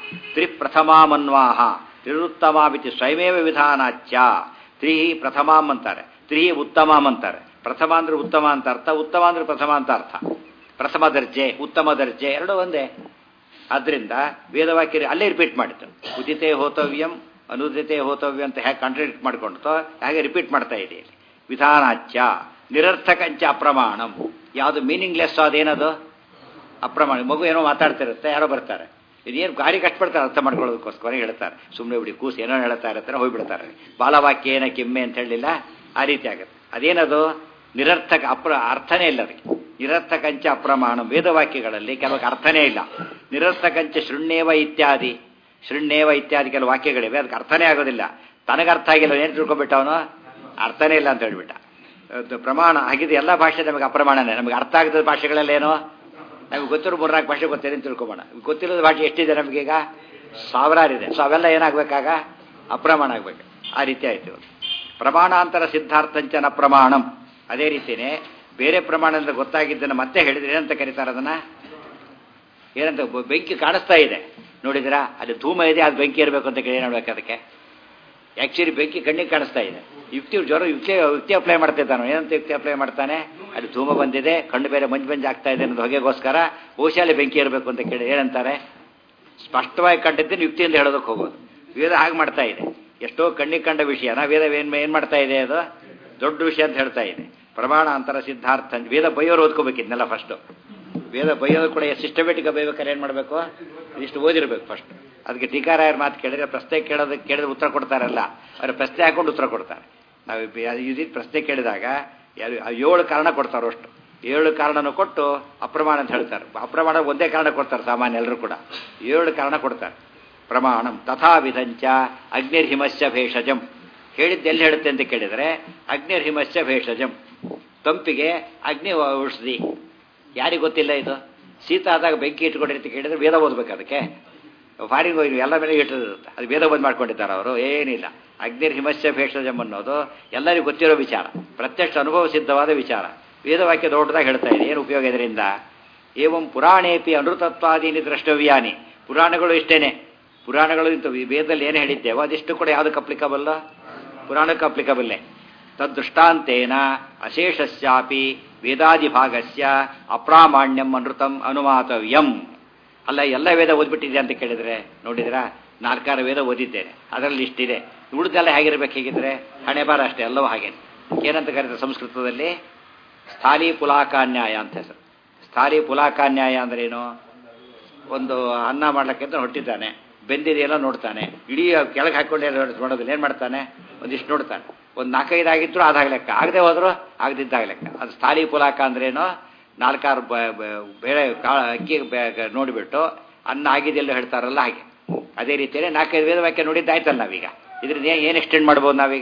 ತ್ರಿಪ್ರಥಮಾಮನ್ವಾಹ ತ್ರಿರುತ್ತಮಾವಿತಿ ಸ್ವಯಮೇವ ವಿಧಾನಾಚ್ಯ ತ್ರಿ ಪ್ರಥಮಾಂ ಅಂತಾರೆ ತ್ರಿ ಉತ್ತಮಾಂ ಅಂತಾರೆ ಪ್ರಥಮ ಅಂದ್ರೆ ಉತ್ತಮ ಅಂತ ಅರ್ಥ ಉತ್ತಮ ಅಂದ್ರೆ ಪ್ರಥಮ ಅಂತ ಅರ್ಥ ಪ್ರಥಮ ದರ್ಜೆ ಉತ್ತಮ ದರ್ಜೆ ಎರಡು ಒಂದೇ ಆದ್ರಿಂದ ವೇದವಾಕ್ಯ ಅಲ್ಲೇ ರಿಪೀಟ್ ಮಾಡಿತು ಉದಿತೇ ಹೋತವ್ಯಂ ಅನುದಿತೇ ಹೋತವ್ಯ ಅಂತ ಹೇಗೆ ಕಾಂಟ್ರಡಿಕ್ಟ್ ಮಾಡ್ಕೊಂಡ್ತೋ ಹಾಗೆ ರಿಪೀಟ್ ಮಾಡ್ತಾ ಇದೆ ಇಲ್ಲಿ ವಿಧಾನಾಚ್ಯ ನಿರರ್ಥಕಂಚ ಅಪ್ರಮಾಣಂ ಯಾವುದು ಮೀನಿಂಗ್ಲೆಸ್ ಅದೇನದು ಅಪ್ರಮಾಣ ಮಗು ಏನೋ ಮಾತಾಡ್ತಿರುತ್ತೆ ಯಾರೋ ಬರ್ತಾರೆ ಇದೇನು ಗಾಡಿ ಕಷ್ಟಪಡ್ತಾರೆ ಅರ್ಥ ಮಾಡ್ಕೊಳ್ಳೋದಕ್ಕೋಸ್ಕರ ಹೇಳ್ತಾರೆ ಸುಮ್ಮನೆ ಬಿಡಿ ಕೂಸು ಏನೋ ಹೇಳ್ತಾ ಇರ್ತಾರೆ ಹೋಗ್ಬಿಡ್ತಾರೆ ಬಾಲವಾಕ್ಯ ಏನ ಕಿಮ್ಮೆ ಅಂತ ಹೇಳಿಲ್ಲ ಆ ರೀತಿ ಆಗುತ್ತೆ ಅದೇನದು ನಿರರ್ಥಕ ಅಪ್ರ ಅರ್ಥನೇ ಇಲ್ಲ ಅದಕ್ಕೆ ನಿರರ್ಥಕಂಚ ಅಪ್ರಮಾಣ ವೇದವಾಕ್ಯಗಳಲ್ಲಿ ಕೆಲವು ಅರ್ಥನೇ ಇಲ್ಲ ನಿರರ್ಥಕಂಚ ಶೃಣ್ಣೇವ ಇತ್ಯಾದಿ ಶೃಣ್ಣೇವ ಇತ್ಯಾದಿ ಕೆಲವು ವಾಕ್ಯಗಳಿವೆ ಅದಕ್ಕೆ ಅರ್ಥನೇ ಆಗೋದಿಲ್ಲ ತನಗೆ ಅರ್ಥ ಆಗಿಲ್ಲ ಏನು ತಿಳ್ಕೊಂಡ್ಬಿಟ್ಟ ಅವನು ಅರ್ಥನೇ ಇಲ್ಲ ಅಂತ ಹೇಳ್ಬಿಟ್ಟ ಅದು ಪ್ರಮಾಣ ಹಾಗಿದ್ರೆ ಎಲ್ಲ ಭಾಷೆ ನಮಗೆ ಅಪ್ರಮಾಣನೇ ನಮಗೆ ಅರ್ಥ ಆಗದ ಭಾಷೆಗಳಲ್ಲೇನೋ ನಮಗೆ ಗೊತ್ತಿರೋ ಮೂರ್ನಾಲ್ಕು ಭಾಷೆ ಗೊತ್ತಿದೆ ಅಂತ ತಿಳ್ಕೊಬೋಣ ಗೊತ್ತಿರೋದು ಭಾಷೆ ಎಷ್ಟಿದೆ ನಮಗೀಗ ಸಾವಿರಾರಿದೆ ಸೊ ಅವೆಲ್ಲ ಏನಾಗಬೇಕಾಗ ಅಪ್ರಮಾಣ ಆಗಬೇಕು ಆ ರೀತಿ ಆಯಿತು ಪ್ರಮಾಣಾಂತರ ಸಿದ್ಧಾರ್ಥಂಚನ ಪ್ರಮಾಣಂ ಅದೇ ರೀತಿಯೇ ಬೇರೆ ಪ್ರಮಾಣದಿಂದ ಗೊತ್ತಾಗಿದ್ದನ್ನು ಮತ್ತೆ ಹೇಳಿದ್ರೆ ಏನಂತ ಕರೀತಾರೆ ಅದನ್ನು ಏನಂತ ಬ- ಬೆಂಕಿ ಕಾಣಿಸ್ತಾ ಇದೆ ನೋಡಿದಿರಾ ಅಲ್ಲಿ ಧೂಮ ಇದೆ ಅದು ಬೆಂಕಿ ಇರಬೇಕು ಅಂತ ಕೇಳಿ ನೋಡ್ಬೇಕು ಅದಕ್ಕೆ ಆ್ಯಕ್ಚುಲಿ ಬೆಂಕಿ ಕಣ್ಣಿಗೆ ಕಾಣಿಸ್ತಾ ಇದೆ ಯುಕ್ತಿ ಜ್ವರ ಯುಕ್ತಿ ಯುಕ್ತಿ ಅಪ್ಲೈ ಮಾಡ್ತಾ ಇದ್ದಾನೆ ಏನಂತ ಯುಕ್ತಿ ಅಪ್ಲೈ ಮಾಡ್ತಾನೆ ಅಲ್ಲಿ ಧೂಮ ಬಂದಿದೆ ಕಣ್ಣು ಬೇರೆ ಮಂಜು ಮಂಜು ಆಗ್ತಾ ಇದೆ ಅನ್ನೋದು ಹೊಗೆಗೋಸ್ಕರ ಬಹುಶಃ ಅಲ್ಲಿ ಬೆಂಕಿ ಇರಬೇಕು ಅಂತ ಕೇಳಿ ಏನಂತಾರೆ ಸ್ಪಷ್ಟವಾಗಿ ಕಂಡಿದ್ದೇನೆ ಯುಕ್ತಿಯಿಂದ ಹೇಳೋದಕ್ಕೆ ಹೋಗೋದು ವೇದ ಹಾಗೆ ಮಾಡ್ತಾ ಇದೆ ಎಷ್ಟೋ ಕಣ್ಣಿಗೆ ಕಂಡ ವಿಷಯನ ವೇದ ಏನು ಏನು ಮಾಡ್ತಾ ಇದೆ ಅದು ದೊಡ್ಡ ವಿಷಯ ಅಂತ ಹೇಳ್ತಾ ಇದೆ ಪ್ರಮಾಣ ಅಂತರ ಸಿದ್ಧಾರ್ಥ ಅಂತ ವೇದ ಬೈಯೋರು ಓದ್ಕೋಬೇಕು ಇದನ್ನೆಲ್ಲ ಫಸ್ಟು ವೇದ ಬೈಯೋದು ಕೂಡ ಸಿಸ್ಟಮೇಟಿಕ್ ಬೈಬೇಕಾದ್ರೆ ಏನು ಮಾಡಬೇಕು ಇಷ್ಟು ಓದಿರ್ಬೇಕು ಫಸ್ಟ್ ಅದಕ್ಕೆ ಟೀಕಾರಾಯರ ಮಾತು ಕೇಳಿದ್ರೆ ಪ್ರಶ್ನೆ ಕೇಳೋದಕ್ಕೆ ಕೇಳಿದ್ರೆ ಉತ್ತರ ಕೊಡ್ತಾರಲ್ಲ ಅವ್ರು ಪ್ರಶ್ನೆ ಹಾಕೊಂಡು ಉತ್ತರ ಕೊಡ್ತಾರೆ ನಾವು ಇದು ಪ್ರಶ್ನೆ ಕೇಳಿದಾಗ ಯಾರು- ಆ ಏಳು ಕಾರಣ ಕೊಡ್ತಾರೆ ಅಷ್ಟು ಏಳು ಕಾರಣನೂ ಕೊಟ್ಟು ಅಪ್ರಮಾಣ ಅಂತ ಹೇಳ್ತಾರೆ ಅಪ್ರಮಾಣ ಒಂದೇ ಕಾರಣ ಕೊಡ್ತಾರೆ ಸಾಮಾನ್ಯ ಎಲ್ಲರೂ ಕೂಡ ಏಳು ಕಾರಣ ಕೊಡ್ತಾರೆ ಪ್ರಮಾಣಂ ತಥಾವಿಧಂಚ ಅಗ್ನಿರ್ಹಿಮಸ್ಯ ಭೇಷಜಂ ಹೇಳಿದ್ದು ಎಲ್ಲಿ ಹೇಳುತ್ತೆ ಅಂತ ಕೇಳಿದರೆ ಅಗ್ನಿರ್ಹಿಮಸ್ಯ ಭೇಷಜಂ ತಂಪಿಗೆ ಅಗ್ನಿ ಔಷಧಿ ಯಾರಿಗೆ ಗೊತ್ತಿಲ್ಲ ಇದು ಶೀತ ಆದಾಗ ಬೆಂಕಿ ಇಟ್ಕೊಂಡಿರ್ತಿ ಕೇಳಿದ್ರೆ ವೇದ ಓದ್ಬೇಕು ಅದಕ್ಕೆ ಫಾರಿನ್ ಹೋಗಿ ಎಲ್ಲ ಮೇಲೆ ಇಟ್ಟಿರುತ್ತೆ ಅದು ವೇದ ಬಂದ್ ಮಾಡ್ಕೊಂಡಿದ್ದಾರೆ ಅವರು ಏನಿಲ್ಲ ಅಗ್ನಿರ್ ಹಿಮಸ್ಯ ಭೇಷಜಂ ಅನ್ನೋದು ಎಲ್ಲರಿಗೂ ಗೊತ್ತಿರೋ ವಿಚಾರ ಪ್ರತ್ಯಕ್ಷ ಅನುಭವ ಸಿದ್ಧವಾದ ವಿಚಾರ ವೇದವಾಕ್ಯ ದೊಡ್ಡದಾಗಿ ಹೇಳ್ತಾ ಇದೆ ಏನು ಉಪಯೋಗ ಇದರಿಂದ ಏವಂ ಪುರಾಣೇಪಿ ಅನೃತತ್ವಾದೀನಿ ದ್ರಷ್ಟವ್ಯಾನಿ ಪುರಾಣಗಳು ಇಷ್ಟೇನೆ ಪುರಾಣಗಳು ಇಂಥ ವೇದದಲ್ಲಿ ಏನು ಹೇಳಿದ್ದೇವೋ ಅದಿಷ್ಟು ಕೂಡ ಯಾವುದಕ್ಕೆ ಅಪ್ಲಿಕಬಲ್ಲ ಪುರಾಣಕ್ಕೆ ಅಪ್ಲಿಕಬಲ್ಲೇ ತದ್ದೃಷ್ಟಾಂತೇನ ಅಶೇಷಸ್ಯಾಪಿ ವೇದಾದಿಭಾಗಸ್ಯ ಅಪ್ರಾಮಾಣ್ಯಂ ಅನೃತಂ ಅನುಮಾತವ್ಯಂ ಅಲ್ಲ ಎಲ್ಲ ವೇದ ಓದ್ಬಿಟ್ಟಿದೆ ಅಂತ ಕೇಳಿದ್ರೆ ನೋಡಿದ್ರಾ ನಾಲ್ಕಾರು ವೇದ ಓದಿದ್ದೇನೆ ಅದರಲ್ಲಿ ಇಷ್ಟಿದೆ ಉಳಿದೆಲ್ಲ ಹೇಗಿರ್ಬೇಕು ಹೇಗಿದ್ರೆ ಹಣೆ ಬಾರ ಅಷ್ಟೇ ಎಲ್ಲವೂ ಹಾಗೆ ಏನಂತ ಕರೀತಾರೆ ಸಂಸ್ಕೃತದಲ್ಲಿ ಸ್ಥಾಲಿ ಪುಲಾಕಾನ್ಯಾಯ ಅಂತ ಹೆಸರು ಸ್ಥಾಲಿ ಪುಲಾಕಾನ್ಯಾಯ ಅಂದ್ರೇನು ಒಂದು ಅನ್ನ ಮಾಡ್ಲಿಕ್ಕೆ ಅಂತ ಹೊಟ್ಟಿದ್ದಾನೆ ಬೆಂದಿದೆಯಲ್ಲ ನೋಡ್ತಾನೆ ಇಡೀ ಕೆಳಗೆ ಹಾಕೊಂಡು ನೋಡೋದಿಲ್ಲ ಏನು ಮಾಡ್ತಾನೆ ಒಂದಿಷ್ಟು ನೋಡ್ತಾನೆ ಒಂದು ನಾಲ್ಕೈದು ಆಗಿದ್ರು ಅದಾಗ ಲೆಕ್ಕ ಆಗದೆ ಹೋದ್ರು ಆಗದಿದ್ದಾಗ ಲೆಕ್ಕ ಅದು ಸ್ಥಾಲಿ ಪುಲಾಕ ಅಂದ್ರೇನು ನಾಲ್ಕಾರು ಬ- ಬ- ಬೇಳೆ ಕಾಳ ಅಕ್ಕಿ ಬೆ- ನೋಡಿಬಿಟ್ಟು ಅನ್ನ ಆಗಿದೆಲ್ಲ ಹೇಳ್ತಾರಲ್ಲ ಹಾಗೆ ಅದೇ ರೀತಿಯಲ್ಲಿ ನಾಲ್ಕೈದು ವೇದ ವಾಕ್ಯ ನೋಡಿದ್ದಾಯ್ತಲ್ಲ ನಾವೀಗ ಇದ್ರಿಂದ ಏನ್- ಏನು ಎಕ್ಸ್ಟೆಂಡ್ ಮಾಡ್ಬೋದು ನಾವೀಗ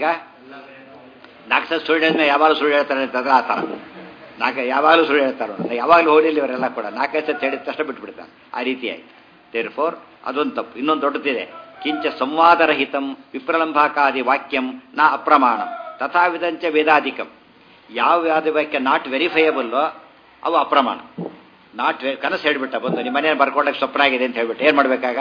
ನಾಲ್ಕು ಸಲ ಸುಳ್ಳು ಹೇಳಿದ್ಮೇಲೆ ಯಾವಾಗಲೂ ಸುಳ್ಳು ಹೇಳ್ತಾರೆ ಅಂತಂದ್ರೆ ಆ ಥರ ನಾಲ್ಕು ಯಾವಾಗಲೂ ಸುಳ್ಳು ಹೇಳ್ತಾರೆ ಯಾವಾಗಲೂ ಹೋಲಿಲ್ಲ ಇವರೆಲ್ಲ ಕೂಡ ನಾಲ್ಕೈದು ಸತಿ ಹೇಳಿದ ತಕ್ಷಣ ಬಿಟ್ಬಿಡ್ತಾರೆ ಆ ರೀತಿ ಆಯ್ತು ದೇರ್ ಫೋರ್ ಅದೊಂದು ತಪ್ಪು ಇನ್ನೊಂದು ದೊಡ್ಡದಿದೆ ಕಿಂಚ ಸಂವಾದರಹಿತಂ ವಿಪ್ರಲಂಬಾಕಾದಿ ವಾಕ್ಯಂ ನಾ ಅಪ್ರಮಾಣಂ ತಥಾವಿಧಂಚ ವೇದಾಧಿಕಂ ಯಾವ ಯಾವ್ದು ವಾಕ್ಯ ನಾಟ್ ವೆರಿಫೈಯಬಲ್ಲೋ ಅವು ಅಪ್ರಮಾಣ ನಾಟ್ ಕನಸು ಹೇಳ್ಬಿಟ್ಟ ಬಂದು ನಿಮ್ಮ ಮನೇಲಿ ಬರ್ಕೊಳ್ಳೋಕೆ ಸ್ವಪ್ನ ಆಗಿದೆ ಅಂತ ಹೇಳ್ಬಿಟ್ಟು ಏನು ಮಾಡಬೇಕಾಗ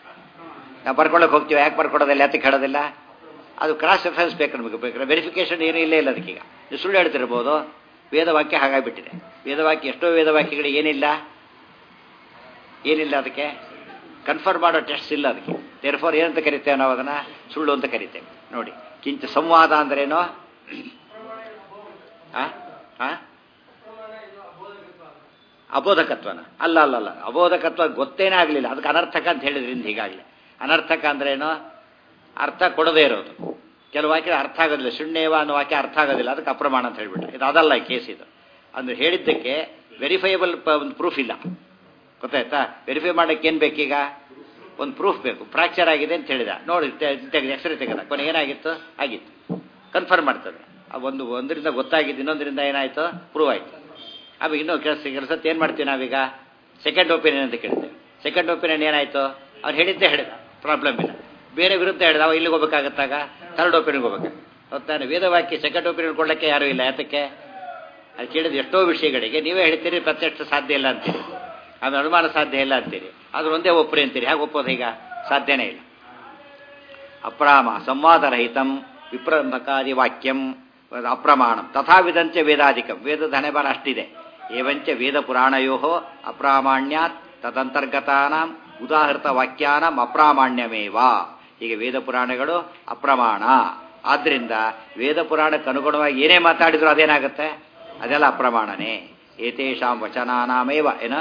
ನಾವು ಬರ್ಕೊಳ್ಳೋಕೆ ಹೋಗ್ತೀವಿ ಯಾಕೆ ಬರ್ಕೊಳ್ಳೋದಿಲ್ಲ ಯಾತಕ್ಕೆ ಹೇಳೋದಿಲ್ಲ ಅದು ಕ್ರಾಸ್ ರೆಫರೆನ್ಸ್ ಬೇಕು ನಮಗೆ ಬೇಕಾದ್ರೆ ವೆರಿಫಿಕೇಶನ್ ಏನೂ ಇಲ್ಲೇ ಇಲ್ಲ ಅದಕ್ಕೀಗ ನೀವು ಸುಳ್ಳು ಹೇಳ್ತಿರ್ಬೋದು ವೇದವಾಕ್ಯ ಹಾಗಾಗಿಬಿಟ್ಟಿದೆ ವೇದವಾಕ್ಯ ಎಷ್ಟೋ ವೇದವಾಕ್ಯಗಳಿಗೆ ಏನಿಲ್ಲ ಏನಿಲ್ಲ ಅದಕ್ಕೆ ಕನ್ಫರ್ಮ್ ಮಾಡೋ ಟೆಸ್ಟ್ ಇಲ್ಲ ಅದಕ್ಕೆ ದೇರ್ಫೋರ್ ಏನಂತ ಕರಿತೇವೆ ನಾವು ಅದನ್ನು ಸುಳ್ಳು ಅಂತ ಕರಿತೇವೆ ನೋಡಿ ಕಿಂಚ ಸಂವಾದ ಅಂದ್ರೇನು ಆ? ಆ? ಅಬೋಧಕತ್ವನ ಅಲ್ಲ ಅಲ್ಲ ಅಲ್ಲ ಅಬೋಧಕತ್ವ ಗೊತ್ತೇನೇ ಆಗಲಿಲ್ಲ ಅದಕ್ಕೆ ಅನರ್ಥಕ ಅಂತ ಹೇಳಿದ್ರಿಂದ ಹೀಗಾಗಲಿ ಅನರ್ಥಕ ಅಂದ್ರೇನು ಅರ್ಥ ಕೊಡದೇ ಇರೋದು ಕೆಲವು ವಾಕ್ಯ ಅರ್ಥ ಆಗೋದಿಲ್ಲ ಶೂನ್ಯವ ಅನ್ನೋ ವಾಕ್ಯ ಅರ್ಥ ಆಗೋದಿಲ್ಲ ಅದಕ್ಕೆ ಅಪ್ರಮಾಣ ಅಂತ ಹೇಳ್ಬಿಟ್ಟು ಇದು ಅದಲ್ಲ ಈ ಕೇಸ್ ಇದು ಅಂದ್ರೆ ಹೇಳಿದ್ದಕ್ಕೆ ವೆರಿಫೈಯಬಲ್ ಒಂದು ಪ್ರೂಫ್ ಇಲ್ಲ ಗೊತ್ತಾಯ್ತಾ ವೆರಿಫೈ ಮಾಡೋಕ್ಕೆ ಏನು ಬೇಕೀಗ ಒಂದು ಪ್ರೂಫ್ ಬೇಕು ಫ್ರಾಕ್ಚರ್ ಆಗಿದೆ ಅಂತ ಹೇಳಿದ ನೋಡಿ ತೆಗೆದು ಎಕ್ಸ್ರೇ ತೆಗೆದ ಕೊನೆ ಏನಾಗಿತ್ತು ಆಗಿತ್ತು ಕನ್ಫರ್ಮ್ ಮಾಡ್ತದೆ ಆ ಒಂದು ಒಂದರಿಂದ ಗೊತ್ತಾಗಿದ್ದು ಇನ್ನೊಂದರಿಂದ ಏನಾಯಿತು ಪ್ರೂವ್ ಆಯಿತು ಆಮೇಲೆ ಇನ್ನೂ ಕೆಲಸ ಕೆಲಸ ಏನು ಮಾಡ್ತೀವಿ ನಾವೀಗ ಸೆಕೆಂಡ್ ಒಪಿನಿಯನ್ ಅಂತ ಕೇಳ್ತೇವೆ ಸೆಕೆಂಡ್ ಒಪಿನಿಯನ್ ಏನಾಯಿತು ಅವ್ನು ಹೇಳಿದ್ದೇ ಹೇಳಿದ ಪ್ರಾಬ್ಲಮ್ ಇಲ್ಲ ಬೇರೆ ವಿರುದ್ಧ ಹೇಳಿದ ಅವ ಇಲ್ಲಿಗೆ ಹೋಗ್ಬೇಕಾಗತ್ತಾಗ ಥರ್ಡ್ ಒಪಿನಿಯನ್ಗೆ ಹೋಗ್ಬೇಕು ಹೊತ್ತಾನೆ ವೇದವಾಕ್ಯ ಸೆಕೆಂಡ್ ಒಪಿನಿಯನ್ ಕೊಡಲಿಕ್ಕೆ ಯಾರೂ ಇಲ್ಲ ಯಾತಕ್ಕೆ ಅದು ಕೇಳಿದ ಎಷ್ಟೋ ವಿಷಯಗಳಿಗೆ ನೀವೇ ಹೇಳ್ತೀರಿ ಪ್ರತ್ಯಕ್ಷ ಸಾಧ್ಯ ಇಲ್ಲ ಅಂತೀರಿ ಆಮೇಲೆ ಅನುಮಾನ ಸಾಧ್ಯ ಇಲ್ಲ ಅಂತೀರಿ ಆದ್ರೆ ಒಂದೇ ಒಪ್ಪರಿ ಅಂತೀರಿ ಹೇಗೆ ಒಪ್ಪೋದು ಈಗ ಸಾಧ್ಯನೇ ಇಲ್ಲ ಅಪ್ರಾಮ ಸಂವಾದರಹಿತಂ ವಿಪ್ರಂಭಕಾದಿ ವಾಕ್ಯಂ ಅಪ್ರಮಾಣಂ ತಥಾವಿಧಂಚ ವೇದಾಧಿಕಂ ವೇದದ ಹಣೆಬಾರ ಅಷ್ಟಿದೆ ಏವಂಚ ವೇದ ಪುರಾಣಯೋ ಅಪ್ರಾಮಾಣ್ಯಾತ್ ತದಂತರ್ಗತಾನಾಂ ಉದಾಹೃತ ವಾಕ್ಯಾನಾಂ ಅಪ್ರಾಮಾಣ್ಯಮೇವ ಹೀಗೆ ವೇದ ಪುರಾಣಗಳು ಅಪ್ರಮಾಣ ಆದ್ರಿಂದ ವೇದ ಪುರಾಣಕ್ಕೆ ಅನುಗುಣವಾಗಿ ಏನೇ ಮಾತಾಡಿದ್ರು ಅದೇನಾಗುತ್ತೆ ಅದೆಲ್ಲ ಅಪ್ರಮಾಣನೇ ಏತೇಷಾಂ ವಚನಾನಾಮೇವ ಏನ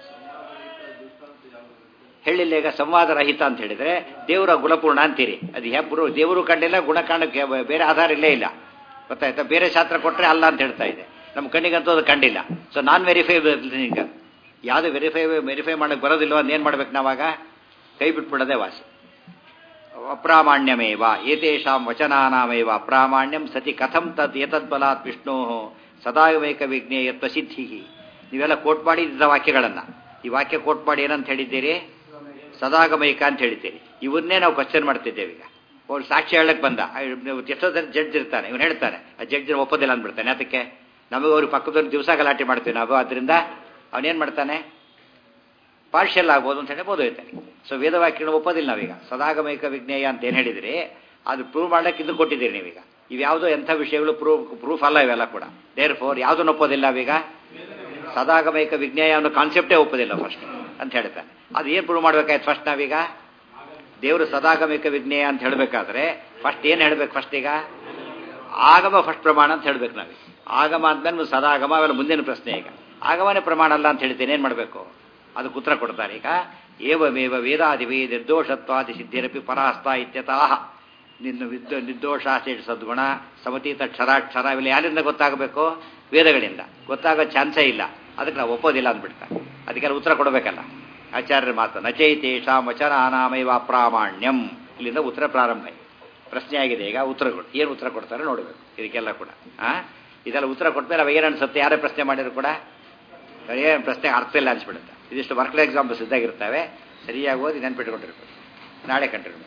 ಹೇಳಿಲ್ಲ ಈಗ ಸಂವಾದ ರಹಿತ ಅಂತ ಹೇಳಿದ್ರೆ ದೇವರ ಗುಣಪೂರ್ಣ ಅಂತೀರಿ ಅದು ಹೆಬ್ಬರು ದೇವರು ಕಂಡಿಲ್ಲ ಗುಣ ಕಾಣಕ್ಕೆ ಬೇರೆ ಆಧಾರ ಇಲ್ಲೇ ಇಲ್ಲ ಗೊತ್ತಾಯ್ತಾ ಬೇರೆ ಶಾಸ್ತ್ರ ಕೊಟ್ಟರೆ ಅಲ್ಲ ಅಂತ ಹೇಳ್ತಾ ಇದೆ ನಮ್ಮ ಕಣ್ಣಿಗಂತೂ ಅದು ಕಂಡಿಲ್ಲ ಸೊ ನಾನ್ ವೆರಿಫೈ ಈಗ ಯಾವುದು ವೆರಿಫೈ ವೆರಿಫೈ ಮಾಡಕ್ಕೆ ಬರೋದಿಲ್ವ ಏನು ಮಾಡ್ಬೇಕು ನಾವಾಗ ಕೈ ಬಿಟ್ಬಿಡೋದೇ ವಾಸಿ ಅಪ್ರಾಮಾಣ್ಯಮೇವ ಏತೇಷಾಂ ವಚನಾನಾಮೇವ ಅಪ್ರಾಮಾಣ್ಯಂ ಸತಿ ಕಥಂ ತದ್ ಏತದ್ಬಲಾತ್ ವಿಷ್ಣು ಸದಾಯಮೇಕ ವಿಜ್ಞೇಯತ್ವ ಸಿದ್ಧಿ ನೀವೆಲ್ಲ ಕೋಟ್ ಮಾಡಿ ಇದ್ದ ವಾಕ್ಯಗಳನ್ನು ಈ ವಾಕ್ಯ ಕೋಟ್ ಮಾಡಿ ಏನಂತ ಹೇಳಿದ್ದೀರಿ ಸದಾಗಮೈಕ ಅಂತ ಹೇಳಿದ್ದೀರಿ ಇವನ್ನೇ ನಾವು ಕ್ವಶನ್ ಮಾಡ್ತಿದ್ದೇವೆ ಈಗ ಅವ್ರು ಸಾಕ್ಷಿ ಹೇಳಕ್ ಬಂದ ಎಷ್ಟೋ ಜನ ಜಡ್ಜ್ ಇರ್ತಾನೆ ಇವನು ಹೇಳ್ತಾನೆ ಆ ಜಡ್ಜ್ ಒಪ್ಪೋದಿಲ್ಲ ಅಂದ್ಬಿಡ್ತಾನೆ ಅದಕ್ಕೆ ನಮಗೆ ಅವ್ರು ಪಕ್ಕದವ್ರು ದಿವಸ ಗಲಾಟೆ ಮಾಡ್ತೀವಿ ನಾವು ಅದರಿಂದ ಅವನೇನು ಮಾಡ್ತಾನೆ ಪಾರ್ಷಿಯಲ್ ಆಗ್ಬೋದು ಅಂತ ಹೇಳಿ ಬೋಧೋಯ್ತಾನೆ ಸೊ ವೇದವಾಕ್ಯಗಳು ಒಪ್ಪೋದಿಲ್ಲ ನಾವೀಗ ಸದಾಗಮೈಕ ವಿಜ್ಞೇಯ ಅಂತ ಏನು ಹೇಳಿದಿರಿ ಅದು ಪ್ರೂವ್ ಮಾಡಕ್ಕೆ ಇದು ಕೊಟ್ಟಿದ್ದೀರಿ ನೀವೀಗ ಇವ್ಯಾವುದೋ ಎಂಥ ವಿಷಯಗಳು ಪ್ರೂಫ್ ಪ್ರೂಫ್ ಅಲ್ಲ ಇವೆಲ್ಲ ಕೂಡ ದೇರ್ ಫೋರ್ ಯಾವುದನ್ನು ಒಪ್ಪೋದಿಲ್ಲ ನಾವೀಗ ಸದಾಗಮೈಕ ವಿಜ್ಞೇಯ ಅನ್ನೋ ಕಾನ್ಸೆಪ್ಟೇ ಒಪ್ಪೋದಿಲ್ಲ ಫಸ್ಟ್ ಅಂತ ಹೇಳ್ತಾನೆ ಅದು ಏನು ಪ್ರೂವ್ ಮಾಡ್ಬೇಕಾಯ್ತು ಫಸ್ಟ್ ನಾವೀಗ ದೇವರು ಸದಾಗಮಿಕ ವಿಜ್ಞೇಯ ಅಂತ ಹೇಳಬೇಕಾದ್ರೆ ಫಸ್ಟ್ ಏನು ಹೇಳ್ಬೇಕು ಫಸ್ಟ್ ಈಗ ಆಗಮ ಫಸ್ಟ್ ಪ್ರಮಾಣ ಅಂತ ಹೇಳ್ಬೇಕು ನಾವೀಗ ಆಗಮ ಅಂದ್ಮೇಲೆ ಸದಾಗಮ ಅವೆಲ್ಲ ಮುಂದಿನ ಪ್ರಶ್ನೆ ಈಗ ಆಗಮನೇ ಪ್ರಮಾಣ ಅಲ್ಲ ಅಂತ ಹೇಳ್ತೇನೆ ಏನು ಮಾಡಬೇಕು ಅದಕ್ಕೆ ಉತ್ತರ ಕೊಡ್ತಾರೆ ಈಗ ಏವಮೇವ ವೇದಾದಿವೇ ನಿರ್ದೋಷತ್ವಾದಿ ಸಿದ್ಧಿರಪಿ ಪರಾಸ್ತ ಇತ್ಯತಃ ನಿನ್ನ ವಿದ್ದ ನಿರ್ದೋಷ ಶೇಷ ಸದ್ಗುಣ ಸಮತೀತ ಕ್ಷರಾಕ್ಷರ ಇವೆಲ್ಲ ಯಾರಿಂದ ಗೊತ್ತಾಗಬೇಕು ವೇದಗಳಿಂದ ಗೊತ್ತಾಗೋ ಚಾನ್ಸೇ ಇಲ್ಲ ಅದಕ್ಕೆ ನಾವು ಒಪ್ಪೋದಿಲ್ಲ ಅಂದ್ಬಿಡ್ತಾರೆ ಅದಕ್ಕೆಲ್ಲ ಉತ್ತರ ಕೊಡಬೇಕಲ್ಲ ಆಚಾರ್ಯರ ಮಾತು ನಚೈತೇಷಾಂ ವಚನಾನಾಮೈವ ಅಪ್ರಾಮಾಣ್ಯಂ ಇಲ್ಲಿಂದ ಉತ್ತರ ಪ್ರಾರಂಭ ಪ್ರಶ್ನೆ ಆಗಿದೆ ಈಗ ಉತ್ತರಗಳು ಏನು ಉತ್ತರ ಕೊಡ್ತಾರೆ ನೋಡಬೇಕು ಇದಕ್ಕೆಲ್ಲ ಕೂಡ ಆ ಇದೆಲ್ಲ ಉತ್ತರ ಕೊಟ್ಮೇಲೆ ಅವ ಏನು ಅನ್ಸುತ್ತೆ ಯಾರೇ ಪ್ರಶ್ನೆ ಮಾಡಿದ್ರು ಕೂಡ ಏನು ಪ್ರಶ್ನೆ ಅರ್ಥ ಇಲ್ಲ ಅನ್ಸ್ಬಿಡುತ್ತೆ ಇದಿಷ್ಟು ವರ್ಕ್ಲ್ ಎಕ್ಸಾಂಪಲ್ಸ್ ಇದ್ದಾಗಿರ್ತವೆ ಸರಿಯಾಗಿ ಓದಿ ನೆನ್ಪಿಟ್ಕೊಂಡಿರ್ಬೇಕು ನಾಳೆ ಕಂಟಿನ್ಯೂ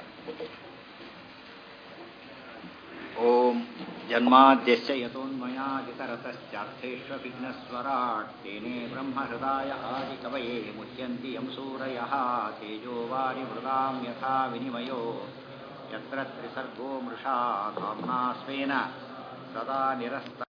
ಓಂ ಜನ್ಮಾದ್ಯಸ್ಯ ಯತೋನ್ಮಯಾದಿತರತಶ್ಚಾರ್ಥೇष्वभिघ्नस्वराट् तेने ब्रह्महृदाय आदिकवये मुह्यन्ति यं सूरयः तेजो वारिमृदां यथा विनिमयो यत्र त्रिसर्गो मृषा धाम्ना स्वेन सदा निरस्त